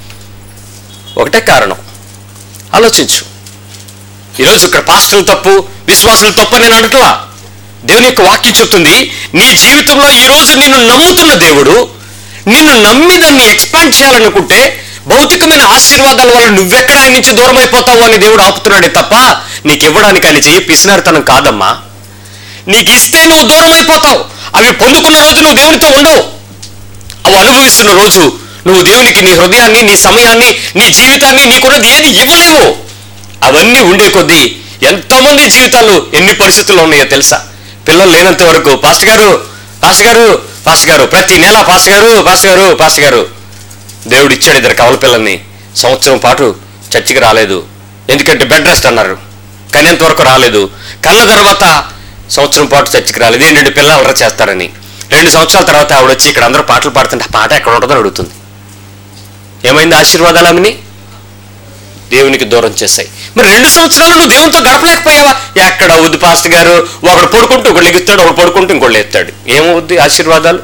ఒకటే కారణం ఆలోచించు ఈరోజు ఇక్కడ పాస్టర్లు తప్పు విశ్వాసులు తప్పు అని నేను అనట్లా దేవుని యొక్క వాక్యం చెప్తుంది నీ జీవితంలో ఈ రోజు నిన్ను నమ్ముతున్న దేవుడు నిన్ను నమ్మి దాన్ని ఎక్స్పాండ్ చేయాలనుకుంటే భౌతికమైన ఆశీర్వాదాల వల్ల నువ్వెక్కడ ఆయన నుంచి దూరం అయిపోతావు అని దేవుడు ఆపుతున్నాడే తప్ప నీకు ఇవ్వడానికి ఆయన చెయ్యి పిసినారితనం కాదమ్మా నీకు ఇస్తే నువ్వు దూరం అయిపోతావు అవి పొందుకున్న రోజు నువ్వు దేవునితో ఉండవు అవి అనుభవిస్తున్న రోజు నువ్వు దేవునికి నీ హృదయాన్ని నీ సమయాన్ని నీ జీవితాన్ని నీకున్నది ఏది ఇవ్వలేవు అవన్నీ ఉండే కొద్దీ ఎంతోమంది జీవితాలు ఎన్ని పరిస్థితుల్లో ఉన్నాయో తెలుసా పిల్లలు లేనంత వరకు పాస్టర్ గారు పాస్టర్ గారు పాస్టర్ గారు ప్రతి నెల పాస్టర్ గారు పాస్టర్ గారు పాస్టర్ గారు దేవుడు ఇచ్చాడు ఇద్దరు కవల పిల్లల్ని సంవత్సరం పాటు చర్చికి రాలేదు ఎందుకంటే బెడ్ రెస్ట్ అన్నారు కనేంత వరకు రాలేదు కన్న తర్వాత సంవత్సరం పాటు చర్చికి రాలేదు ఏంటంటే పిల్లలు అలర చేస్తారని రెండు సంవత్సరాల తర్వాత ఆవిడ వచ్చి ఇక్కడ అందరూ పాటలు పాడుతుంటే ఆ పాట ఎక్కడ ఉంటుందని అడుగుతుంది ఏమైంది ఆశీర్వాదాలు ఆమెని దేవునికి దూరం చేశాయి మరి రెండు సంవత్సరాలు నువ్వు దేవునితో గడపలేకపోయావా ఎక్కడ అవుద్ది పాస్టర్ గారు ఒకడు పడుకుంటూ ఒకడు లెగుస్తాడు ఒకడు పడుకుంటూ ఇంకోళ్ళు ఎత్తాడు ఏమవుద్ది ఆశీర్వాదాలు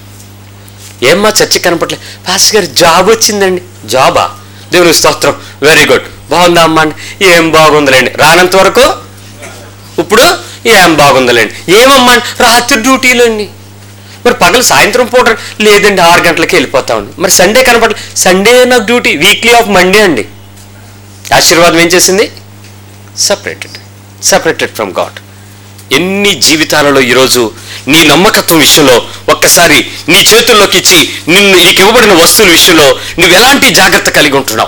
ఏమ్మా చర్చి కనపట్లే పాస్టర్ గారు జాబ్ వచ్చిందండి జాబా దేవుని స్తోత్రం వెరీ గుడ్ బాగుందా అమ్మా అండి ఏం బాగుందిలేండి రానంత వరకు ఇప్పుడు ఏం బాగుందిలేండి ఏమమ్మా అండి? రాత్రి డ్యూటీలు అండి మరి పగలు సాయంత్రం పూట లేదండి ఆరు గంటలకి వెళ్ళిపోతా ఉంది మరి సండే కనపడలే సండే నాకు డ్యూటీ వీక్లీ ఆఫ్ మండే అండి ఆశీర్వాదం ఏం చేసింది సపరేటెడ్ సపరేటెడ్ ఫ్రమ్ గాడ్ ఎన్ని జీవితాలలో ఈరోజు నీ నమ్మకత్వం విషయంలో ఒక్కసారి నీ చేతుల్లోకి ఇచ్చి నిన్ను నీకు ఇవ్వబడిన వస్తువుల విషయంలో నువ్వు ఎలాంటి జాగ్రత్త కలిగి ఉంటున్నావు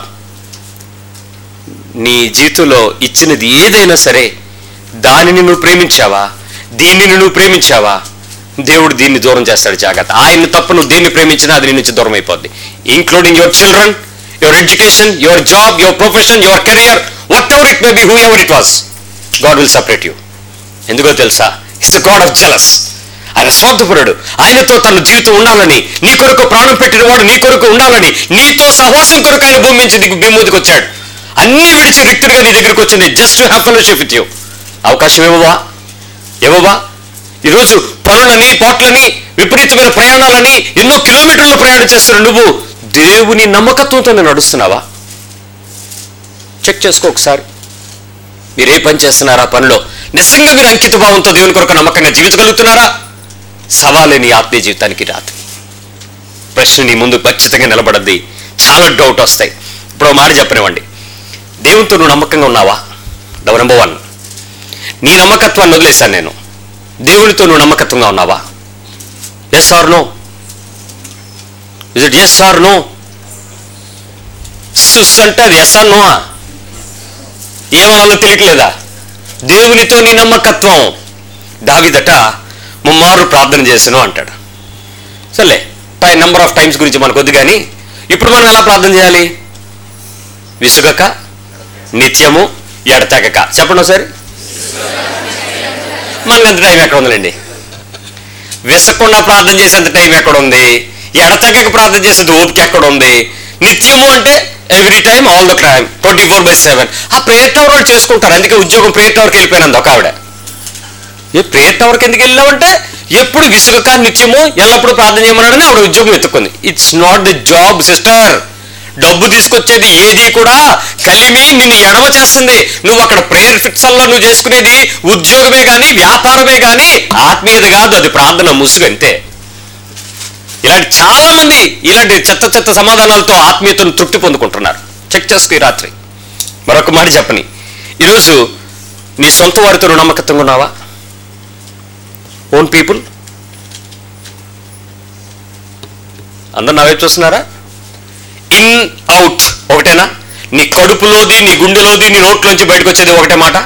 నీ జీవితంలో ఇచ్చినది ఏదైనా సరే దానిని నువ్వు ప్రేమించావా దీనిని నువ్వు ప్రేమించావా దేవుడు దీన్ని దూరం చేస్తాడు జాగ్రత్త ఆయన తప్ప నువ్వు దేన్ని ప్రేమించినా అది నీ నుంచి దూరం అయిపోద్ది including your children your education your job your profession your career whatever it may be whoever it was God will separate you ఎందుకో తెలుసా it's the God of jealous ఆయన స్వార్థపరుడు ఆయనతో తన జీవితం ఉండాలని నీ కొరకు ప్రాణం పెట్టిన వాడు నీ కొరకు ఉండాలని నీతో సహవాసం కొరకు ఆయన భూమి నుంచి దిగు భూమి మీదకి వచ్చాడు అన్ని విడిచి రిక్టర్గా నీ దగ్గరికి వచ్చింది just to have fellowship with you అవకాశం ఇవ్వవా ఇవ్వవా ఈరోజు పనులని పోట్లని విపరీతమైన ప్రయాణాలని ఎన్నో కిలోమీటర్లు ప్రయాణం చేస్తున్న నువ్వు దేవుని నమ్మకత్వంతో నడుస్తున్నావా చెక్ చేసుకో ఒకసారి మీరు ఏ పని చేస్తున్నారా ఆ పనిలో నిజంగా మీరు అంకిత భావంతో దేవుని కొరకు నమ్మకంగా జీవించగలుగుతున్నారా సవాలే నీ ఆత్మీయ జీవితానికి రాదు ప్రశ్న నీ ముందు ఖచ్చితంగా నిలబడద్ది చాలా డౌట్ వస్తాయి ఇప్పుడు ఒక మాట చెప్పనివ్వండి దేవునితో నువ్వు నమ్మకంగా ఉన్నావా నెంబర్ వన్ నీ నమ్మకత్వాన్ని వదిలేశాను నేను దేవునితో నువ్వు నమ్మకత్వంగా ఉన్నావా yes or no is it yes or no సుస్ అంటే అది ఎస్ ఆర్ నోవా ఏమనాలో తెలియట్లేదా దేవునితో నీ నమ్మకత్వం దావిదట ముమ్మారు ప్రార్థన చేసాను అంటాడు సర్లే టై నెంబర్ ఆఫ్ టైమ్స్ గురించి మనకు వద్దు కానీ ఇప్పుడు మనం ఎలా ప్రార్థన చేయాలి విసుగక నిత్యము ఎడతెగక చెప్పండి ఒకసారి మనకు అంత టైం ఎక్కడ ఉందండి విసక్కుండా ప్రార్థన చేసేంత టైం ఎక్కడ ఉంది ఎడతెగక ప్రార్థన చేసేది ఓపిక ఎక్కడ ఉంది నిత్యము అంటే every time all the time twenty four by seven ఆ ప్రేయర్ టవర్ వాళ్ళు చేసుకుంటారు అందుకే ఉద్యోగం ప్రేయర్ టవర్కి వెళ్ళిపోయినందు ఒక ఆవిడ ఏ ప్రేయర్ టవర్కి ఎందుకు వెళ్ళావంటే ఎప్పుడు విసుగక నిత్యము ఎల్లప్పుడూ ప్రార్థన చేయమన్నాడని ఆవిడ ఉద్యోగం ఎత్తుకుంది it's not the job sister డబ్బు తీసుకొచ్చేది ఏది కూడా కలిమి నిన్ను ఎడమ చేస్తుంది నువ్వు అక్కడ ప్రేయర్ ఫిక్సల్లో నువ్వు చేసుకునేది ఉద్యోగమే కానీ వ్యాపారమే కానీ ఆత్మీయత కాదు అది ప్రార్థన ముసుగు అంతే ఇలాంటి చాలా మంది ఇలాంటి చెత్త చెత్త సమాధానాలతో ఆత్మీయతను తృప్తి పొందుకుంటున్నారు చెక్ చేసుకో ఈ రాత్రి మరొక మాట చెప్పని ఈరోజు నీ సొంత వారితో నువ్వు నమ్మకత్వంగా ఉన్నావా ఓన్ పీపుల్ అందరు నా వైపు చూస్తున్నారా ఇన్ అవుట్ ఒకటేనా నీ కడుపులోది నీ గుండెలోది నీ నోట్లోంచి బయటకు వచ్చేది ఒకటే మాట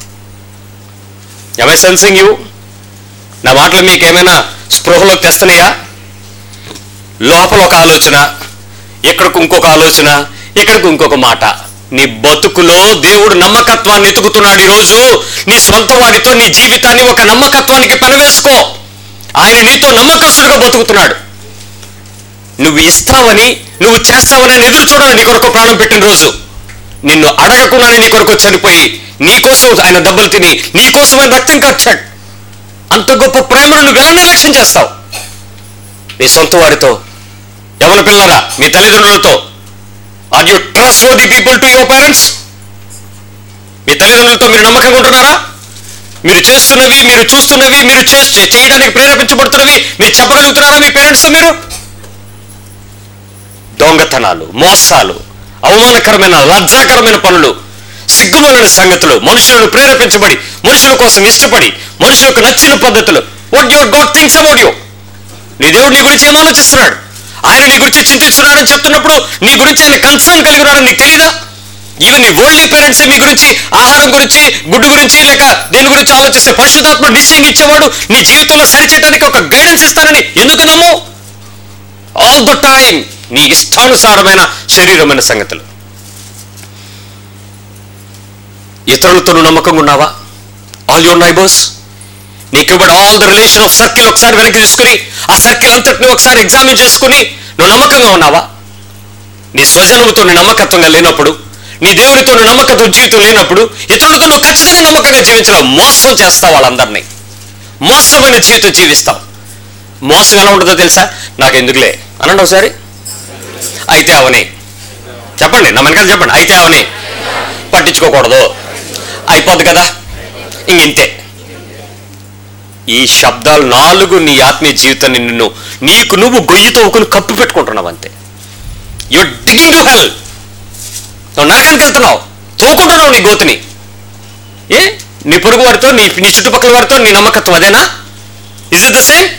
ఐ సెన్సింగ్ యూ నా మాటలు మీకు ఏమైనా స్పృహలోకి తెస్తున్నాయా లోపల ఒక ఆలోచన ఇక్కడికి ఇంకొక ఆలోచన ఇక్కడికి ఇంకొక మాట నీ బతుకులో దేవుడు నమ్మకత్వాన్ని ఎతుకుతున్నాడు ఈరోజు నీ సొంత వారితో నీ జీవితాన్ని ఒక నమ్మకత్వానికి పెనవేసుకో ఆయన నీతో నమ్మకస్తుడుగా బతుకుతున్నాడు నువ్వు ఇస్తావని నువ్వు చేస్తావని ఆయన ఎదురు చూడాలి నీ కొరకు ప్రాణం పెట్టిన రోజు నిన్ను అడగకుండానే నీ కొరకు చనిపోయి నీ కోసం ఆయన దెబ్బలు తిని నీ కోసం ఆయన రక్తం ఖర్చాడు అంత గొప్ప ప్రేమను నువ్వు ఎలా నిర్లక్ష్యం చేస్తావు నీ సొంత వారితో ఎవరి పిల్లరా మీ తల్లిదండ్రులతో are you trust for the people to your parents మీ తల్లిదండ్రులతో మీరు నమ్మకంగా ఉంటున్నారా మీరు చేస్తున్నవి మీరు చూస్తున్నవి మీరు చేస్తే చేయడానికి ప్రేరేపించబడుతున్నవి మీరు చెప్పగలుగుతున్నారా మీ పేరెంట్స్తో మీరు దొంగతనాలు మోసాలు అవమానకరమైన లజ్జాకరమైన పనులు సిగ్గుమలిన సంగతులు మనుషులను ప్రేరేపించబడి మనుషుల కోసం ఇష్టపడి మనుషులకు నచ్చిన పద్ధతులు what your God things about you నీ దేవుడు నీ గురించి ఏం ఆలోచిస్తున్నాడు ఆయన నీ గురించి చింతిస్తున్నాడని చెప్తున్నప్పుడు నీ గురించి ఆయన కన్సర్న్ కలిగి ఉన్నాడని నీకు తెలియదా ఈవెన్ నీ ఓల్డీ పేరెంట్స్ మీ గురించి ఆహారం గురించి గుడ్డు గురించి లేక దేని గురించి ఆలోచిస్తే పరిశుధాత్మ నిశ్చయం ఇచ్చేవాడు నీ జీవితంలో సరిచేయడానికి ఒక గైడెన్స్ ఇస్తానని ఎందుకు నమ్ము ఆల్ ద టైం నీ ఇష్టానుసారమైన శరీరమైన సంగతులు ఇతరులతో నువ్వు నమ్మకంగా ఉన్నావా ఆల్ యువర్ నైబర్స్ నీకు ఇవ్వబడి all the relation of circle ఒకసారి వెనక్కి తీసుకుని ఆ సర్కిల్ అంతటిని ఒకసారి ఎగ్జామిన్ చేసుకుని నువ్వు నమ్మకంగా ఉన్నావా నీ స్వజనముతో నీ నమ్మకత్వంగా లేనప్పుడు నీ దేవునితో నువ్వు నమ్మకత్వం జీవితం లేనప్పుడు ఇతరులతో నువ్వు ఖచ్చితంగా నమ్మకంగా జీవించలేవు మోసం చేస్తావు వాళ్ళందరినీ మోసమైన జీవితం జీవిస్తావు మోసం ఎలా ఉంటుందో తెలుసా నాకు ఎందుకులే అనండి ఒకసారి అయితే అవని చెప్పండి నా వెనకాల చెప్పండి అయితే అవని పట్టించుకోకూడదు అయిపోద్ది కదా ఇంక ఇంతే ఈ శబ్దాలు నాలుగు నీ ఆత్మీయ జీవితాన్ని నిన్ను నీకు నువ్వు గొయ్యి తవ్వుకుని కప్పు పెట్టుకుంటున్నావు అంతే యు డిగింగ్ టు హెల్ నువ్వు నరకానికి వెళ్తున్నావు తోకుంటున్నావు నీ గోతిని ఏ నీ పొరుగు వారితో నీ నీ చుట్టుపక్కల వారితో నీ నమ్మకత్వం అదేనా ఇజ్ ఇట్ ద సేమ్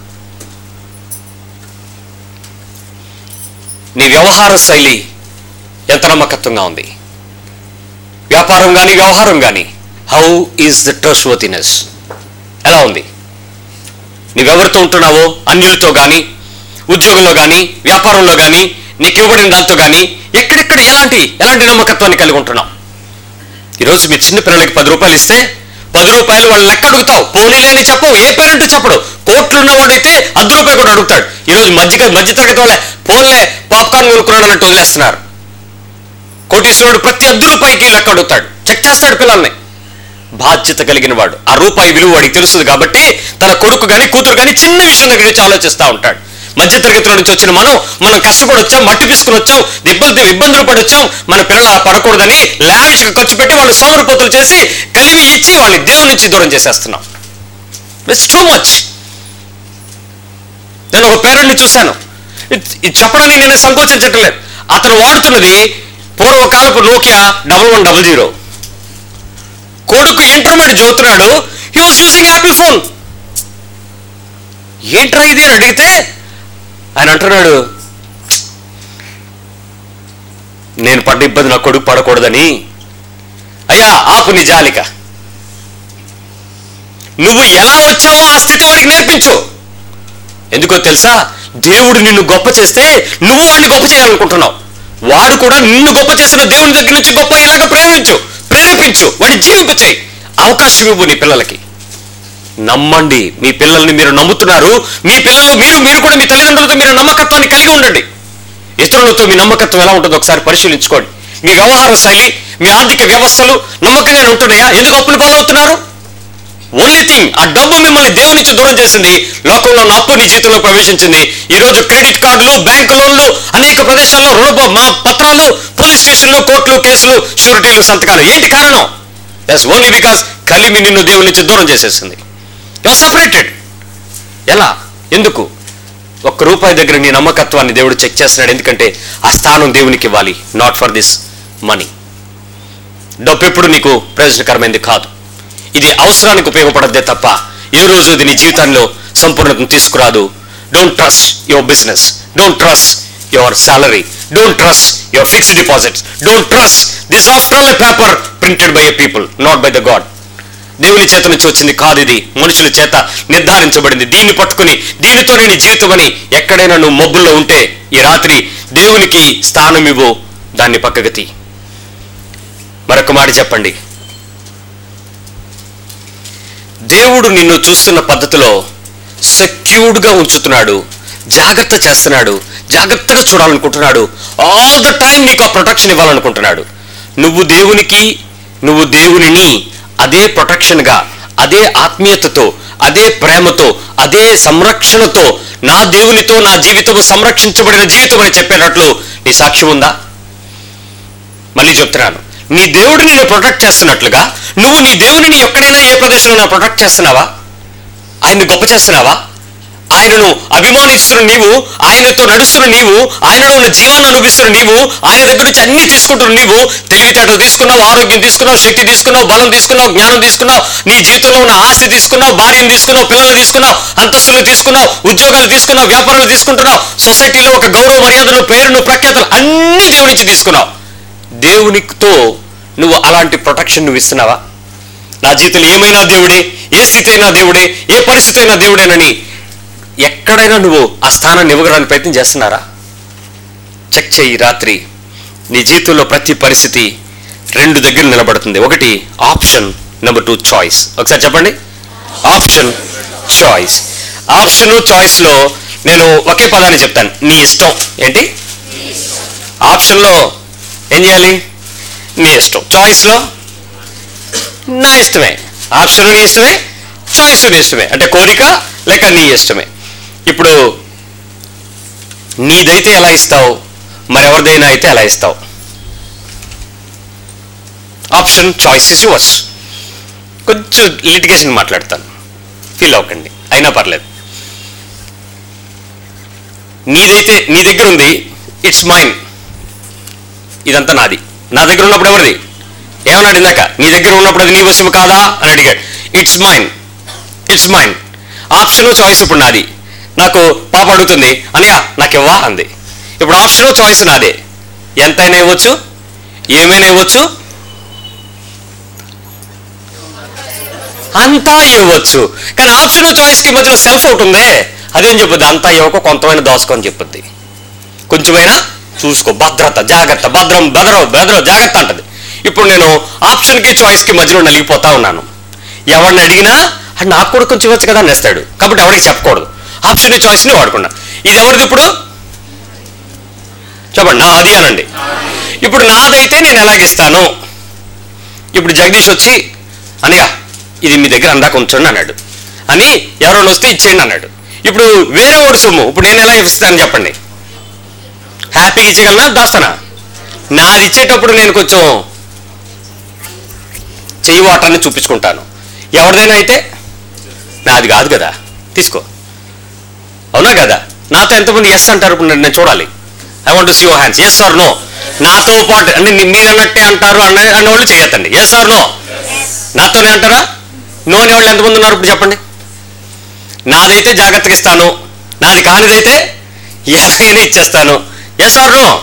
నీ వ్యవహార శైలి ఎంత నమ్మకత్వంగా ఉంది వ్యాపారం కానీ వ్యవహారం కానీ how is the trustworthiness ఎలా ఉంది నువ్వెవరితో ఉంటున్నావో అన్యులతో కానీ ఉద్యోగంలో కానీ వ్యాపారంలో కానీ నీకు ఇవ్వబడిన దాంతో కానీ ఎక్కడెక్కడ ఎలాంటి ఎలాంటి నమ్మకత్వాన్ని కలిగి ఉంటున్నావు ఈరోజు మీ చిన్న పిల్లలకి పది రూపాయలు ఇస్తే పది రూపాయలు వాళ్ళు లెక్క అడుగుతావు పోనీలే అని చెప్పవు ఏ పేరెంట్ చెప్పడు కోట్లు ఉన్నవాడైతే అర్ధ రూపాయి కూడా అడుగుతాడు ఈరోజు మధ్య మధ్య తరగతి వాళ్ళే పోన్లే పాప్కార్న్ కొనుక్కున్నాడు అన్నట్టు వదిలేస్తున్నారు కోటీశ్వరుడు ప్రతి అర్ధ రూపాయికి లెక్క అడుగుతాడు చెక్ చేస్తాడు పిల్లల్ని బాధ్యత కలిగిన వాడు ఆ రూపాయి విలువ వాడికి తెలుస్తుంది కాబట్టి తన కొడుకు కానీ కూతురు కానీ చిన్న విషయం దగ్గర నుంచి ఆలోచిస్తూ ఉంటాడు మధ్య తరగతిలో నుంచి వచ్చిన మనం మనం కష్టపడి వచ్చాం మట్టి తీసుకుని వచ్చాం ఇబ్బంది ఇబ్బందులు పడి వచ్చాం మన పిల్లలు అలా పడకూడదని లావిష్గా ఖర్చు పెట్టి వాళ్ళు సోమరిపోతులు చేసి కలివి ఇచ్చి వాళ్ళని దేవుని నుంచి దూరం చేసేస్తున్నాం ఇట్స్ టూ మచ్ నేను ఒక పేరెంట్ని చూశాను ఇది ఇది చెప్పడానికి నేను సంకోచించట్లేదు అతను వాడుతున్నది పూర్వకాలపు Nokia double one double zero కొడుకు ఇంటర్మీడియట్ చదువుతున్నాడు he was using Apple phone ఏంట్రా ఇది అని అడిగితే ఆయన అంటున్నాడు నేను పడ్డ ఇబ్బంది నా కొడుకు పడకూడదని అయ్యా ఆపు నీ జాలిక నువ్వు ఎలా వచ్చావో ఆ స్థితి వాడికి నేర్పించు ఎందుకో తెలుసా దేవుడు నిన్ను గొప్ప చేస్తే నువ్వు వాడిని గొప్ప చేయాలనుకుంటున్నావు వాడు కూడా నిన్ను గొప్ప చేసిన దేవుని దగ్గర నుంచి గొప్ప ఇలాగ ప్రేమించు ప్రేరేపించు వాడి జీవింప చేయి అవకాశం ఇవ్వు నీ పిల్లలకి నమ్మండి మీ పిల్లల్ని మీరు నమ్ముతున్నారు మీ పిల్లలు మీరు మీరు కూడా మీ తల్లిదండ్రులతో మీరు నమ్మకత్వాన్ని కలిగి ఉండండి ఇతరులతో మీ నమ్మకత్వం ఎలా ఉంటుందో ఒకసారి పరిశీలించుకోండి మీ వ్యవహార శైలి మీ ఆర్థిక వ్యవస్థలు నమ్మకంగానే ఉంటున్నాయా ఎందుకు అప్పులు పాలవుతున్నారు ఓన్లీ థింగ్ ఆ డబ్బు మిమ్మల్ని దేవుని నుంచి దూరం చేసింది లోకంలో ఉన్న అప్పు నీ జీవితంలో ప్రవేశించింది ఈ రోజు క్రెడిట్ కార్డులు బ్యాంకు లోన్లు అనేక ప్రదేశాల్లో రుణ మా పత్రాలు పోలీస్ స్టేషన్లు కోర్టులు కేసులు షూరిటీలు సంతకాలు ఏంటి కారణం ఎస్ ఓన్లీ బికాస్ కలిమి నిన్ను దేవుని నుంచి దూరం చేసేసింది యు సపరేటెడ్ ఎలా ఎందుకు ఒక్క రూపాయి దగ్గర నీ నమ్మకత్వాన్ని దేవుడు చెక్ చేస్తున్నాడు ఎందుకంటే ఆ స్థానం దేవునికి ఇవ్వాలి నాట్ ఫర్ దిస్ మనీ డబ్బు ఎప్పుడు నీకు ప్రయోజనకరమైనది కాదు ఇది అవసరానికి ఉపయోగపడద్దే తప్ప ఏ రోజు ఇది నీ జీవితంలో సంపూర్ణతను తీసుకురాదు don't trust your business don't trust your salary don't trust your fixed deposits don't trust this after all paper printed by a people not by the God దేవుని చేత నుంచి వచ్చింది కాదు ఇది మనుషుల చేత నిర్ధారించబడింది దీన్ని పట్టుకుని దీనితోనే నీ జీవితం అని ఎక్కడైనా నువ్వు మబ్బుల్లో ఉంటే ఈ రాత్రి దేవునికి స్థానం ఇవ్వు దాన్ని పక్కకు తీ మరొక మాట చెప్పండి దేవుడు నిన్ను చూస్తున్న పద్ధతిలో సెక్యూర్డ్గా ఉంచుతున్నాడు జాగ్రత్త చేస్తున్నాడు జాగ్రత్తగా చూడాలనుకుంటున్నాడు ఆల్ ద టైం నీకు ఆ ప్రొటెక్షన్ ఇవ్వాలనుకుంటున్నాడు నువ్వు దేవునికి నువ్వు దేవునిని అదే ప్రొటెక్షన్గా అదే ఆత్మీయతతో అదే ప్రేమతో అదే సంరక్షణతో నా దేవునితో నా జీవితం సంరక్షించబడిన జీవితం అని చెప్పేటట్లు నీ సాక్ష్యం ఉందా మళ్ళీ చెప్తున్నాను నీ దేవుడు నిన్ను ప్రొటెక్ట్ చేస్తున్నట్లుగా నువ్వు నీ దేవునిని ఎక్కడైనా ఏ ప్రదేశంలో ప్రొటెక్ట్ చేస్తున్నావా ఆయన్ని గొప్ప చేస్తున్నావా ఆయనను అభిమానిస్తున్న నీవు ఆయనతో నడుస్తున్న నీవు ఆయనలో ఉన్న జీవాన్ని అనుభవిస్తున్న నీవు ఆయన దగ్గర నుంచి అన్ని తీసుకుంటున్న నీవు తెలివితేటలు తీసుకున్నావు ఆరోగ్యం తీసుకున్నావు శక్తి తీసుకున్నావు బలం తీసుకున్నావు జ్ఞానం తీసుకున్నావు నీ జీవితంలో ఉన్న ఆస్తి తీసుకున్నావు భార్యను తీసుకున్నావు పిల్లలు తీసుకున్నావు అంతస్తులు తీసుకున్నావు ఉద్యోగాలు తీసుకున్నావు వ్యాపారాలు తీసుకుంటున్నావు సొసైటీలో ఒక గౌరవ మర్యాదలు పేరును ప్రఖ్యాతలు అన్ని దేవుడి నుంచి తీసుకున్నావు దేవునితో నువ్వు అలాంటి ప్రొటెక్షన్ నువ్వు ఇస్తున్నావా నా జీవితంలో ఏమైనా దేవుడే ఏ స్థితి అయినా దేవుడే ఏ పరిస్థితి అయినా దేవుడేనని ఎక్కడైనా నువ్వు ఆ స్థానాన్ని ఇవ్వగడానికి ప్రయత్నం చేస్తున్నారా చెక్ చేయి రాత్రి నీ జీవితంలో ప్రతి పరిస్థితి రెండు దగ్గర నిలబడుతుంది ఒకటి ఆప్షన్ నెంబర్ టూ చాయిస్ ఒకసారి చెప్పండి ఆప్షన్ చాయిస్ ఆప్షన్ చాయిస్లో నేను ఒకే పదాన్ని చెప్తాను నీ ఇష్టం ఏంటి ఆప్షన్లో ఏం చేయాలి నీ ఇష్టం చాయిస్లో నా ఇష్టమే ఆప్షన్ నీ ఇష్టమే చాయిస్ నీ ఇష్టమే అంటే కోరిక లేక నీ ఇష్టమే ఇప్పుడు నీదైతే ఎలా ఇస్తావు మరెవరిదైనా అయితే ఎలా ఇస్తావు ఆప్షన్ చాయిస్ ఇస్ యువర్స్ కొంచెం లిటిగేషన్ మాట్లాడతాను ఫీల్ అవ్వకండి అయినా పర్లేదు నీదైతే నీ దగ్గర ఉంది ఇట్స్ మైండ్ ఇదంతా నాది నా దగ్గర ఉన్నప్పుడు ఎవరిది ఏమన్నాడు ఇందాక నీ దగ్గర ఉన్నప్పుడు అది నీ వస్తువు కాదా అని అడిగాడు it's mind it's mind option choice ఇప్పుడు నాది నాకు పాప అడుగుతుంది అనియా నాకు ఇవ్వా అంది ఇప్పుడు ఆప్షన్ చాయిస్ నాదే ఎంతైనా ఇవ్వచ్చు ఏమైనా ఇవ్వచ్చు అంతా ఇవ్వచ్చు కానీ ఆప్షన్ చాయిస్కి మధ్యలో సెల్ఫ్ ఒకటి ఉందే అదేం చెప్పుద్ది అంతా ఇవ్వక కొంతమైన దోసుకోని చెప్పుద్ది కొంచెమైనా చూసుకో భద్రత జాగ్రత్త భద్రం బెదరో బెదరో జాగ్రత్త అంటది ఇప్పుడు నేను ఆప్షన్కి చాయిస్కి మధ్యలో నలిగిపోతా ఉన్నాను ఎవరిని అడిగినా "అది నాకు కూడా కొంచెం ఇవ్వచ్చు కదా అనేస్తాడు కాబట్టి ఎవరికి చెప్పకూడదు ఆప్షన్ చాయిస్ని వాడుకున్నా ఇది ఎవరిది ఇప్పుడు చెప్పండి నా అది అనండి ఇప్పుడు నాదైతే నేను ఎలాగిస్తాను ఇప్పుడు జగదీష్ వచ్చి అనయ్య ఇది మీ దగ్గర అందాక ఉంచండి అన్నాడు అని ఎవరైనా వస్తే ఇచ్చేయండి అన్నాడు ఇప్పుడు వేరే వాడు సొమ్ము ఇప్పుడు నేను ఎలా ఇస్తాను చెప్పండి హ్యాపీగా ఇచ్చేయగలనా దాస్తానా నాది ఇచ్చేటప్పుడు నేను కొంచెం చెయ్యి వాటాన్ని చూపించుకుంటాను ఎవరిదైనా అయితే నాది కాదు కదా తీసుకో అవునా కదా నాతో ఎంతమంది ఎస్ అంటారు ఇప్పుడు నేను చూడాలి I want see your hands yes or no నాతో పాటు అంటే ని- మీరు అన్నట్టే అంటారు అన్న అన్న వాళ్ళు చేయొద్దండి ఎస్ ఆర్ నో నాతోనే అంటారా నో అని వాళ్ళు ఎంతమంది ఉన్నారు ఇప్పుడు చెప్పండి నాదైతే జాగ్రత్తగా ఇస్తాను నాది కానిదైతే ఎలాగైనా ఇచ్చేస్తాను ఎస్ ఆర్ నో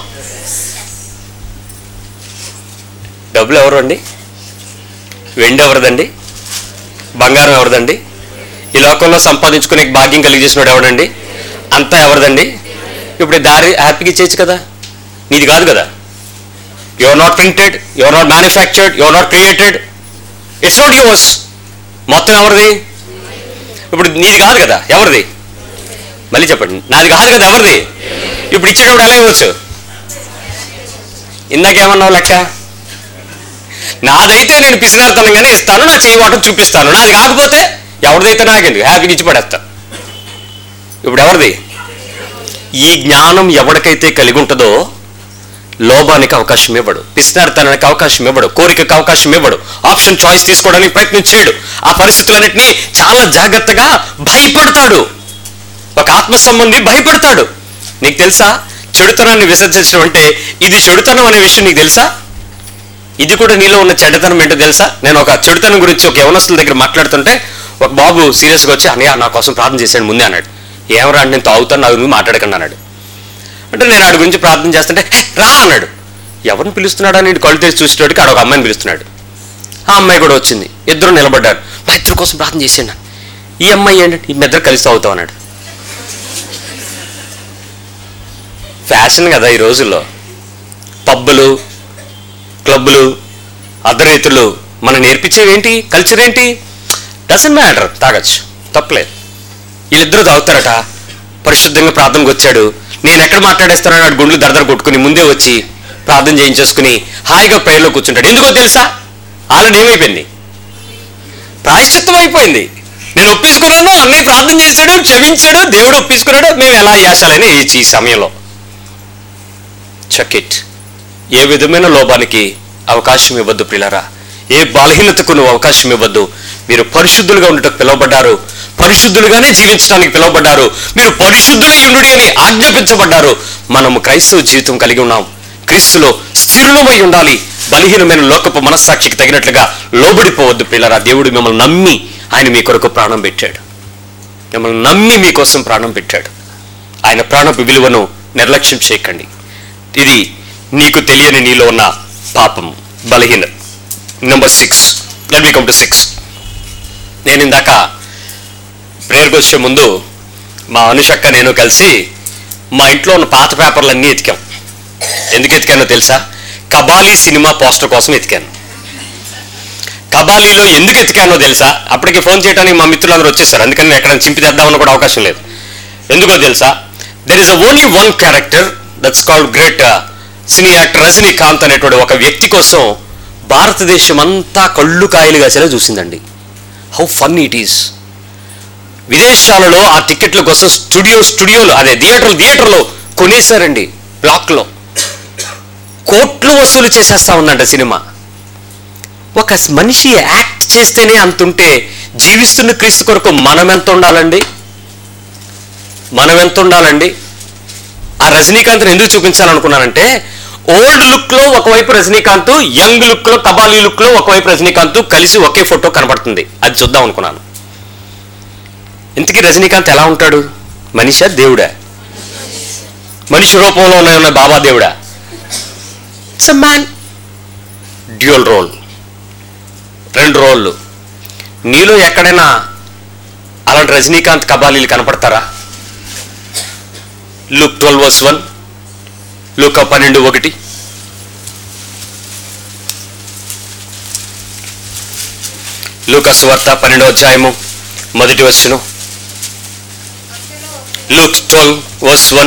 డబ్బులు ఎవరు అండి వెండి ఎవరిదండి బంగారం ఎవరిదండి ఈ లోకంలో సంపాదించుకునే భాగ్యం కలిగజేసినోడు ఎవడండి అంతా ఎవరిదండి ఇప్పుడు ఈ దారి హ్యాపీగా ఇచ్చేయచ్చు కదా నీది కాదు కదా you are not printed you are not manufactured you are not created it's not yours మొత్తం ఎవరిది ఇప్పుడు నీది కాదు కదా ఎవరిది మళ్ళీ చెప్పండి నాది కాదు కదా ఎవరిది ఇప్పుడు ఇచ్చేటప్పుడు ఎలా ఇవ్వచ్చు ఇందాకేమన్నావు లెక్క నాదైతే నేను పిసినారుతనంగానే ఇస్తాను నా చేయవాటం చూపిస్తాను నాది కాకపోతే ఎవరిదైతే నాకెందుకు హ్యాపీగా ఇచ్చి పడేస్తా ఇప్పుడు ఎవరిది ఈ జ్ఞానం ఎవరికైతే కలిగి ఉంటుందో లోభానికి అవకాశం ఇవ్వడు పిసినారితనానికి అవకాశం ఇవ్వడు కోరికకు అవకాశం ఇవ్వడు ఆప్షన్ చాయిస్ తీసుకోవడానికి ప్రయత్నం చేయడు ఆ పరిస్థితులన్నింటినీ చాలా జాగ్రత్తగా భయపడతాడు ఒక ఆత్మ సంబంధి భయపడతాడు నీకు తెలుసా చెడుతనాన్ని విసర్జించడం అంటే ఇది చెడుతనం అనే విషయం నీకు తెలుసా ఇది కూడా నీలో ఉన్న చెడ్డతనం ఏంటో తెలుసా నేను ఒక చెడుతనం గురించి ఒక యవనస్తుల దగ్గర మాట్లాడుతుంటే ఒక బాబు సీరియస్గా వచ్చి అన్నయ్య నా కోసం ప్రార్థన చేశాడు ముందే అన్నాడు ఏమరా అంటే నేను తాగుతాను నా గురించి మాట్లాడకండి అన్నాడు అంటే నేను ఆడి గురించి ప్రార్థన చేస్తుంటే "హే, రా అన్నాడు ఎవరిని పిలుస్తున్నాడు అని కళ్ళు తెరిచి చూసేటోడికి ఆడ ఒక అమ్మాయిని పిలుస్తున్నాడు ఆ అమ్మాయి కూడా వచ్చింది ఇద్దరు నిలబడ్డారు మా ఇద్దరు కోసం ప్రార్థన చేసాను ఈ అమ్మాయి ఏంటంటే ఈ ఇద్దరు కలిసి తాగుతాం అన్నాడు ఫ్యాషన్ కదా ఈ రోజుల్లో పబ్బులు క్లబ్బులు అర్ధరీతులు మనం నేర్పించేవి ఏంటి కల్చర్ ఏంటి డజన్ మ్యాటర్ తాగొచ్చు తప్పలేదు వీళ్ళిద్దరూ తాగుతారట పరిశుద్ధంగా ప్రార్థనకు వచ్చాడు నేను ఎక్కడ మాట్లాడేస్తానో నాడు గుండెలు దరదర కొట్టుకుని ముందే వచ్చి ప్రార్థన చేయించేసుకుని హాయిగా ప్రేయర్లో కూర్చుంటాడు ఎందుకో తెలుసా ఆల్రెడీ ఏమైపోయింది ప్రాయశ్చిత్తం అయిపోయింది నేను ఒప్పించుకున్నాను అన్నయ్య ప్రార్థన చేశాడు క్షమించాడు దేవుడు ఒప్పించుకున్నాడు మేము ఎలా యాశాలని ఈ సమయంలో చెక్ ఏ విధమైన లోపానికి అవకాశం ఇవ్వద్దు పిల్లరా ఏ బలహీనతకు నువ్వు అవకాశం ఇవ్వద్దు మీరు పరిశుద్ధులుగా ఉండటకు పిలువబడ్డారు పరిశుద్ధులుగానే జీవించడానికి పిలువబడ్డారు మీరు పరిశుద్ధులై ఉండుడి అని ఆజ్ఞాపించబడ్డారు మనము క్రైస్తవ జీవితం కలిగి ఉన్నాం క్రీస్తులో స్థిరులమై ఉండాలి బలహీనమైన లోకపు మనస్సాక్షికి తగినట్లుగా లోబడిపోవద్దు పిల్లరా దేవుడు మిమ్మల్ని నమ్మి ఆయన మీ కొరకు ప్రాణం పెట్టాడు మిమ్మల్ని నమ్మి మీకోసం ప్రాణం పెట్టాడు ఆయన ప్రాణపు విలువను నిర్లక్ష్యం చేయకండి ఇది నీకు తెలియని నీలో ఉన్న పాపం బలహీన number six let me come to six నేను ఇందాక ప్రేయర్కి వచ్చే ముందు మా అనుషక్క నేను కలిసి మా ఇంట్లో ఉన్న పాత పేపర్లన్నీ ఎతికాం ఎందుకు ఎతికానో తెలుసా కబాలీ సినిమా పోస్టర్ కోసం ఎతికాను కబాలీలో ఎందుకు ఎతికానో తెలుసా అప్పటికి ఫోన్ చేయడానికి మా మిత్రులందరూ వచ్చేసారు అందుకని నేను ఎక్కడ చింపి తెద్దామని కూడా అవకాశం లేదు ఎందుకో తెలుసా there is a only one character that's called great cine actor Rajinikanth అనేటువంటి ఒక వ్యక్తి కోసం భారతదేశం అంతా కళ్ళు కాయలు కాసేలా చూసిందండి హౌ ఫన్ ఇట్ ఈస్ విదేశాలలో ఆ టికెట్ల కోసం స్టూడియో స్టూడియోలు అదే థియేటర్లు థియేటర్లో కొనేశారండి బ్లాక్లో కోట్లు వసూలు చేసేస్తా ఉందంట సినిమా ఒక మనిషి యాక్ట్ చేస్తేనే అంతుంటే జీవిస్తున్న క్రీస్తు కొరకు మనం ఎంత ఉండాలండి మనం ఎంత ఉండాలండి ఆ రజనీకాంత్ని ఎందుకు చూపించాలనుకున్నానంటే ఓల్డ్ లుక్ లో ఒకవైపు రజనీకాంత్ యంగ్ లుక్ లో కబాలీ లుక్ లో ఒకవైపు రజనీకాంత్ కలిసి ఒకే ఫోటో కనబడుతుంది అది చూద్దాం అనుకున్నాను ఇంతకీ రజనీకాంత్ ఎలా ఉంటాడు మనిషా దేవుడా మనిషి రూపంలో ఉన్న ఉన్న బాబా దేవుడా it's a man dual role రెండు రోళ్ళు నీలో ఎక్కడైనా అలాంటి రజనీకాంత్ కబాలీలు కనపడతారా Luke twelve verse one Luke పన్నెండు ఒకటి లూకస్ వార్త పన్నెండో అధ్యాయము మొదటి వచ్చును లుక్ ట్వెల్వ్ వర్స్ వన్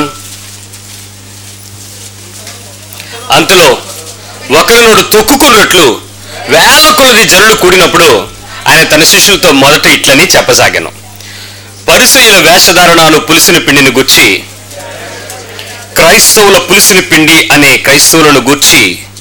అంతలో ఒకరినోడు తొక్కుకున్నట్లు వేల కొలది జనులు కూడినప్పుడు ఆయన తన శిష్యులతో మొదట ఇట్లని చెప్పసాగాను పరిసయుల వేషధారణను పులిసిన పిండిని గుచ్చి క్రైస్తవుల పులిసిన పిండి అనే క్రైస్తవులను గూర్చి